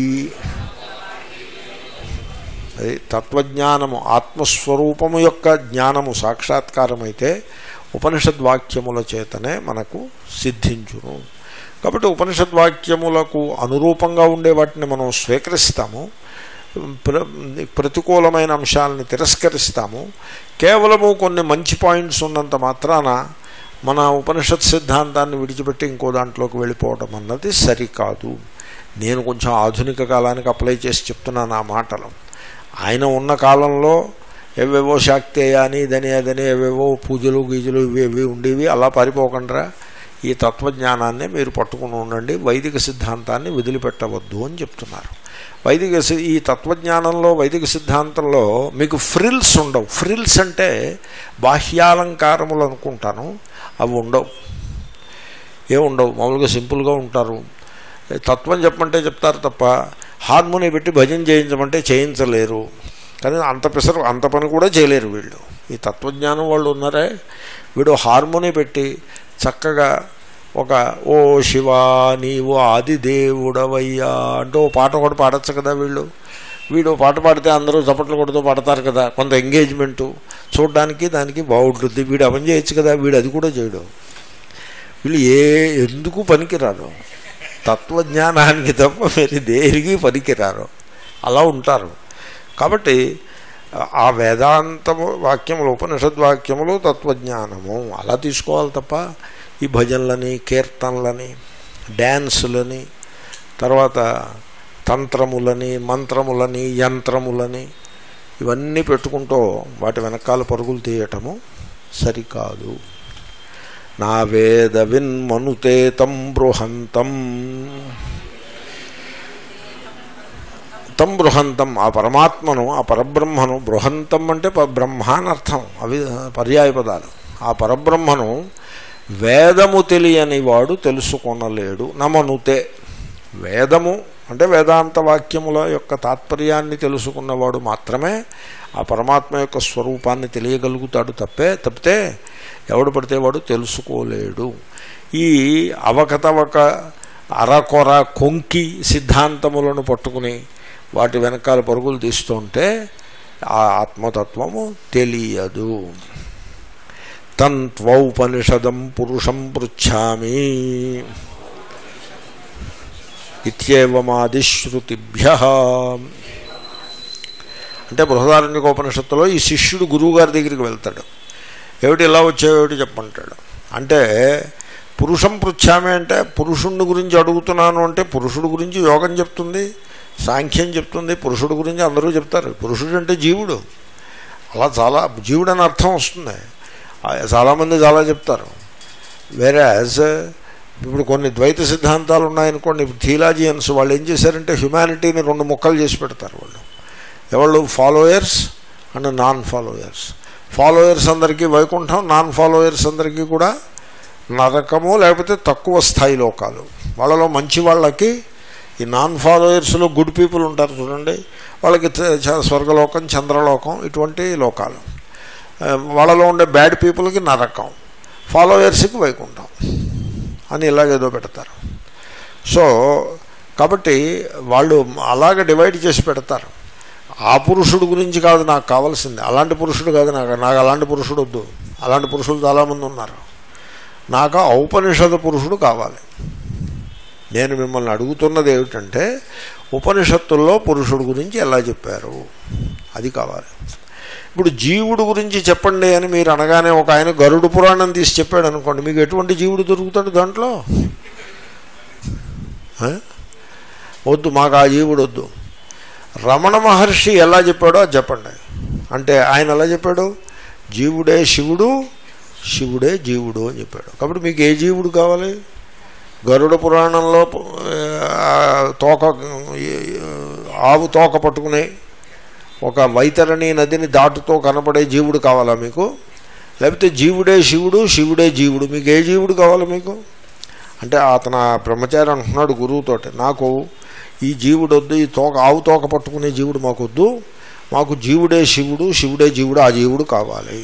అది తత్వజ్ఞానము ఆత్మస్వరూపము యొక్క జ్ఞానము సాక్షాత్కారమైతే ఉపనిషద్వాక్యముల చేతనే మనకు సిద్ధించును కాబట్టి ఉపనిషద్వాక్యములకు అనురూపంగా ఉండే వాటిని మనం స్వీకరిస్తాము ప్ర ప్రతికూలమైన అంశాలని తిరస్కరిస్తాము కేవలము కొన్ని మంచి పాయింట్స్ ఉన్నంత మాత్రాన మన ఉపనిషత్ సిద్ధాంతాన్ని విడిచిపెట్టి ఇంకో దాంట్లోకి వెళ్ళిపోవడం అన్నది సరికాదు నేను కొంచెం ఆధునిక కాలానికి అప్లై చేసి చెప్తున్నాను ఆ మాటలు ఆయన ఉన్న కాలంలో ఏవేవో శాక్తేయ అని ఇదని అదని ఏవేవో పూజలు గీజలు ఇవి ఇవి ఉండేవి అలా పారిపోకుండా ఈ తత్వజ్ఞానాన్ని మీరు పట్టుకుని ఉండండి వైదిక సిద్ధాంతాన్ని వదిలిపెట్టవద్దు అని చెప్తున్నారు వైదిక సి- ఈ తత్వజ్ఞానంలో వైదిక సిద్ధాంతంలో మీకు ఫ్రిల్స్ ఉండవు ఫ్రిల్స్ అంటే బాహ్యాలంకారములు అనుకుంటాను అవి ఉండవు ఏముండవు మామూలుగా సింపుల్గా ఉంటారు తత్వం చెప్పమంటే చెప్తారు తప్ప హార్మోని పెట్టి భజన చేయించమంటే చేయించలేరు కానీ అంత పిసరు అంత పని కూడా చేయలేరు వీళ్ళు ఈ తత్వజ్ఞానం వాళ్ళు ఉన్నారే వీడు హార్మోని పెట్టి చక్కగా ఒక ఓ శివ నీవు ఆది దేవుడవయ్యా అంటూ ఓ పాట ఒకటి పాడచ్చు కదా వీళ్ళు వీడు పాట పాడితే అందరూ చప్పట్లు కొడుతూ పాడతారు కదా కొంత ఎంగేజ్మెంటు చూడడానికి దానికి బాగుంటుంది వీడు అవని చేయొచ్చు కదా వీడు అది కూడా చేయడు వీళ్ళు ఏ ఎందుకు పనికిరారు తత్వజ్ఞానానికి తప్ప మీరు దేనికి పనికిరారు అలా ఉంటారు కాబట్టి ఆ వేదాంతము వాక్యములు ఉపనిషద్వాక్యములు తత్వజ్ఞానము అలా తీసుకోవాలి తప్ప ఈ భజనలని కీర్తనలని డ్యాన్సులని తర్వాత తంత్రములని మంత్రములని యంత్రములని ఇవన్నీ పెట్టుకుంటూ వాటి వెనకాల పరుగులు తీయటము సరికాదు నా వేద విన్మనుతే తం బృహంతం తం బృహంతం ఆ పరమాత్మను ఆ పరబ్రహ్మను బృహంతం అంటే ప- బ్రహ్మ అని అర్థం అవి పర్యాయ పదాలు ఆ పరబ్రహ్మను వేదము తెలియని వాడు తెలుసుకొనలేడు నమనుతే వేదము అంటే వేదాంత వాక్యముల యొక్క తాత్పర్యాన్ని తెలుసుకున్నవాడు మాత్రమే ఆ పరమాత్మ యొక్క స్వరూపాన్ని తెలియగలుగుతాడు తప్పే తప్పితే ఎవడు పడితే వాడు తెలుసుకోలేడు ఈ అవకతవక అరకొర కొంకి సిద్ధాంతములను పట్టుకుని వాటి వెనకాల పరుగులు తీస్తుంటే ఆ ఆత్మతత్వము తెలియదు తంత్వౌపనిషదం పురుషం పృచ్ఛామి ఇత్యేవమాదిశ్రుతిభ్య అంటే బృహదారణ్యకోపనిషత్తులో ఈ శిష్యుడు గురువు గారి దగ్గరికి వెళ్తాడు ఏమిటి ఇలా వచ్చావు ఏమిటి చెప్పంటాడు అంటే పురుషం పృచ్ఛామి అంటే పురుషుణ్ణి గురించి అడుగుతున్నాను అంటే పురుషుడు గురించి యోగం చెప్తుంది సాంఖ్యం చెప్తుంది పురుషుడు గురించి అందరూ చెప్తారు పురుషుడు అంటే జీవుడు అలా చాలా జీవుడు అని అర్థం వస్తుంది ఆ, చాలామంది చాలా చెప్తారు వేరాజ్ ఇప్పుడు కొన్ని ద్వైత సిద్ధాంతాలు ఉన్నాయనుకోండి ఇప్పుడు థియలాజియన్స్ వాళ్ళు ఏం చేశారంటే హ్యుమానిటీని రెండు ముక్కలు చేసి పెడతారు వాళ్ళు ఎవళ్ళు followers and non followers followers అందరికీ వైకుంఠం నాన్ ఫాలోయర్స్ అందరికీ కూడా నరకము లేకపోతే తక్కువ స్థాయి లోకాలు వాళ్ళలో మంచి వాళ్ళకి ఈ నాన్ ఫాలోయర్స్లో గుడ్ పీపుల్ ఉంటారు చూడండి వాళ్ళకి చ- చ- స్వర్గలోకం చంద్రలోకం ఇటువంటి లోకాలు ఆ, వాళ్ళలో ఉండే బ్యాడ్ పీపుల్కి నరకం ఫాలోయర్స్కి వైకుంఠం అని ఇలాగేదో పెడతారు సో కాబట్టి వాళ్ళు అలాగ డివైడ్ చేసి పెడతారు ఆ పురుషుడు గురించి కాదు నాకు కావాల్సింది అలాంటి పురుషుడు కాదు నాకు నాకు అలాంటి పురుషుడు వద్దు అలాంటి పురుషులు చాలామంది ఉన్నారు నాకు ఔపనిషద పురుషుడు కావాలి నేను మిమ్మల్ని అడుగుతున్నది ఏమిటంటే ఉపనిషత్తుల్లో పురుషుడు గురించి ఎలా చెప్పారు అది కావాలి ఇప్పుడు జీవుడు గురించి చెప్పండి అని మీరు అనగానే ఒక ఆయన గరుడు పురాణం తీసి చెప్పాడు అనుకోండి మీకు ఎటువంటి జీవుడు దొరుకుతాడు దాంట్లో ఆ? వద్దు మాకు ఆ జీవుడు వద్దు రమణ మహర్షి ఎలా చెప్పాడో అది చెప్పండి అంటే ఆయన ఎలా చెప్పాడు జీవుడే శివుడు శివుడే జీవుడు అని చెప్పాడు కాబట్టి మీకు ఏ జీవుడు కావాలి గరుడ పురాణంలో ఆ, తోక ఆవు తోక పట్టుకుని ఒక వైతరణి నదిని దాటుతో కనపడే జీవుడు కావాలా మీకు లేకపోతే జీవుడే శివుడు శివుడే జీవుడు మీకు ఏ జీవుడు కావాలి మీకు అంటే అతను ఆ బ్రహ్మచారి అంటున్నాడు గురువుతోటి నాకు ఈ జీవుడు వద్దు ఈ తోక ఆవు తోక పట్టుకునే జీవుడు మాకు వద్దు మాకు జీవుడే శివుడు శివుడే జీవుడు ఆ జీవుడు కావాలి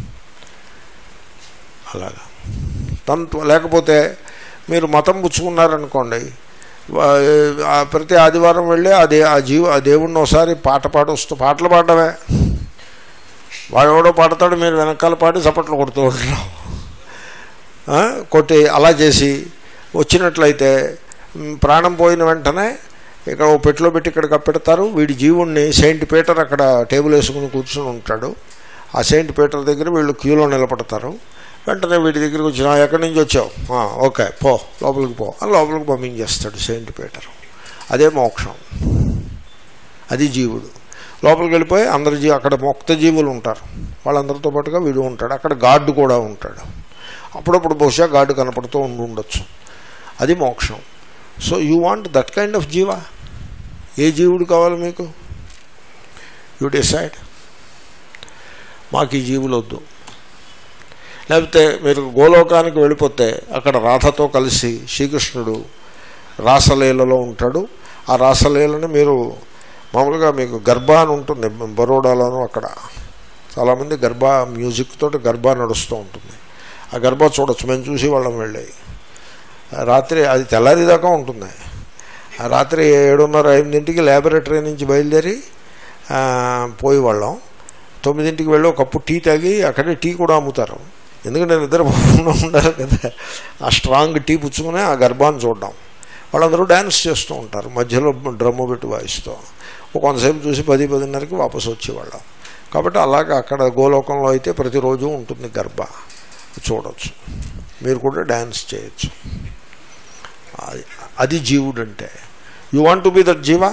అలాగా తంత్వ లేకపోతే మీరు మతం పుచ్చుకున్నారనుకోండి వా- ఆ ప్రతి ఆదివారం వెళ్ళి అదే ఆ జీవ ఆ దేవుడిని ఒకసారి పాట పాడొస్తూ పాటలు పాడమే వాడెవడో పాడతాడు మీరు వెనకాల పాడి చప్పట్లు కొడుతూ ఉంటారు ఆ, కొట్టి అలా చేసి వచ్చినట్లయితే మ్, ప్రాణం పోయిన వెంటనే ఇక్కడ ఓ పెట్టిలో పెట్టి ఇక్కడ కప్పెడతారు వీడి జీవుణ్ణి సెయింట్ పీటర్ అక్కడ టేబుల్ వేసుకుని కూర్చుని ఉంటాడు ఆ సెయింట్ పీటర్ దగ్గర వీళ్ళు క్యూలో నిలబడతారు వెంటనే వీడి దగ్గరికి వచ్చిన "ఆ, ఎక్కడి నుంచి వచ్చావు "ఆ, ఓకే పో లోపలికి పో అని లోపలికి పంపించేస్తాడు సెయింట్ పీటర్ అదే మోక్షం అది జీవుడు లోపలికి వెళ్ళిపోయి అందరి జీ అక్కడ మొక్త జీవులు ఉంటారు వాళ్ళందరితో పాటుగా వీడు ఉంటాడు అక్కడ గార్డు కూడా ఉంటాడు అప్పుడప్పుడు బహుశా గార్డు కనపడుతూ ఉండి ఉండొచ్చు అది మోక్షం so you want that kind of జీవా ఏ జీవుడు కావాలి మీకు యూ డిసైడ్ మాకు ఈ జీవులు వద్దు లేకపోతే మీరు గోలోకానికి వెళ్ళిపోతే అక్కడ రాధతో కలిసి శ్రీకృష్ణుడు రాసలీలలో ఉంటాడు ఆ రాసలీలని మీరు మామూలుగా మీకు గర్భా అని ఉంటుంది బరోడాలోను అక్కడ చాలామంది గర్భా మ్యూజిక్ తోటి గర్భా నడుస్తూ ఉంటుంది ఆ గర్భా చూడొచ్చు మేము చూసి వాళ్ళం వెళ్ళాయి రాత్రి అది తెల్లారిదాకా ఉంటుంది ఆ రాత్రి ఏడున్నర ఎనిమిదింటికి ల్యాబొరేటరీ నుంచి బయలుదేరి ఆ, పోయి వాళ్ళం తొమ్మిదింటికి వెళ్ళి ఒక కప్పు టీ తాగి అక్కడే టీ కూడా అమ్ముతారు ఎందుకంటే నిద్రపోకుండా ఉండాలి కదా ఆ స్ట్రాంగ్ టీ పుచ్చుకుని ఆ గర్భాన్ని చూడడం వాళ్ళందరూ డ్యాన్స్ చేస్తూ ఉంటారు మధ్యలో డ్రమ్ము పెట్టి వాయిస్తూ ఒక కొంతసేపు చూసి పది పదిన్నరకి వాపసు వచ్చేవాళ్ళం కాబట్టి అలాగే అక్కడ గోలోకంలో అయితే ప్రతిరోజు ఉంటుంది గర్భ చూడవచ్చు మీరు కూడా డ్యాన్స్ చేయొచ్చు అది- అది జీవుడు అంటే you want to be that జీవా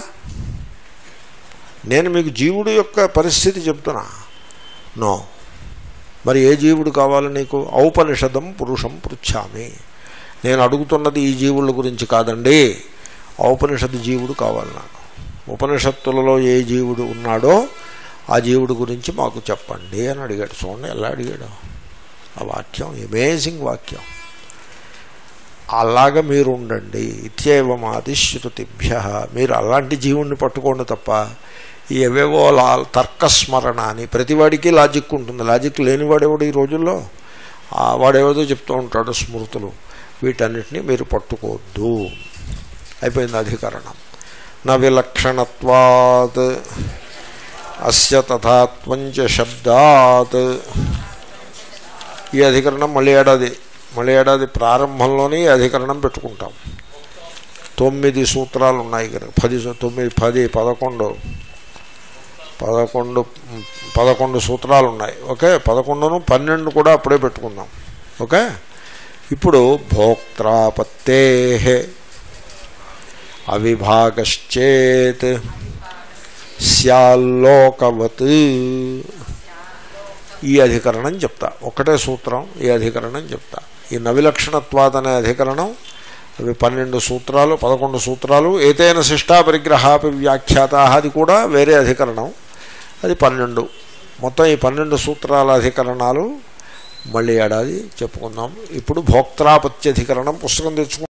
నేను మీకు జీవుడు యొక్క పరిస్థితి చెప్తున్నా నో మరి ఏ జీవుడు కావాలి నీకు ఔపనిషదం పురుషం పృచ్ఛామి నేను అడుగుతున్నది ఈ జీవుల గురించి కాదండి ఔపనిషద్ జీవుడు కావాలి నాకు ఉపనిషత్తులలో ఏ జీవుడు ఉన్నాడో ఆ జీవుడు గురించి మాకు చెప్పండి అని అడిగాడు చూడండి ఎలా అడిగాడు ఆ వాక్యం అమేజింగ్ వాక్యం అలాగ మీరు ఉండండి ఇత్యేవమాది శృతిభ్య మీరు అలాంటి జీవుణ్ణి పట్టుకోండి తప్ప ఈ ఎవేవో లా తర్కస్మరణ అని ప్రతివాడికి లాజిక్ ఉంటుంది లాజిక్ లేనివాడెవడు ఈ రోజుల్లో ఆ వాడేవాడో చెప్తూ ఉంటాడు స్మృతులు వీటన్నిటిని మీరు పట్టుకోవద్దు అయిపోయింది అధికరణం నా విలక్షణత్వాత్ అస్య తథాత్వంచ శబ్దాత్ ఈ అధికరణం మళ్ళీ ఏడాది మళ్ళీ ఏడాది ప్రారంభంలోనే ఈ అధికరణం పెట్టుకుంటాం తొమ్మిది సూత్రాలు ఉన్నాయి కనుక పది సూ- తొమ్మిది పది పదకొండు పదకొండు పదకొండు సూత్రాలు ఉన్నాయి ఓకే పదకొండును పన్నెండు కూడా అప్పుడే పెట్టుకుందాం ఓకే ఇప్పుడు భోక్త్రాపత్తే అవిభాగశ్చేత్ స్యాల్లోకవత్ ఈ అధికరణం చెప్తా ఒకటే సూత్రం ఈ అధికరణం చెప్తా ఈ నవిలక్షణత్వాద్ అనే అధికరణం అవి పన్నెండు సూత్రాలు పదకొండు సూత్రాలు ఏతైన శిష్టా పరిగ్రహాపి వ్యాఖ్యాత అది కూడా వేరే అధికరణం అది పన్నెండు మొత్తం ఈ పన్నెండు సూత్రాల అధికరణాలు మళ్ళీ ఏడాది చెప్పుకుందాం ఇప్పుడు భోక్త్రాపత్యధికరణం పుస్తకం తెచ్చుకుంటాం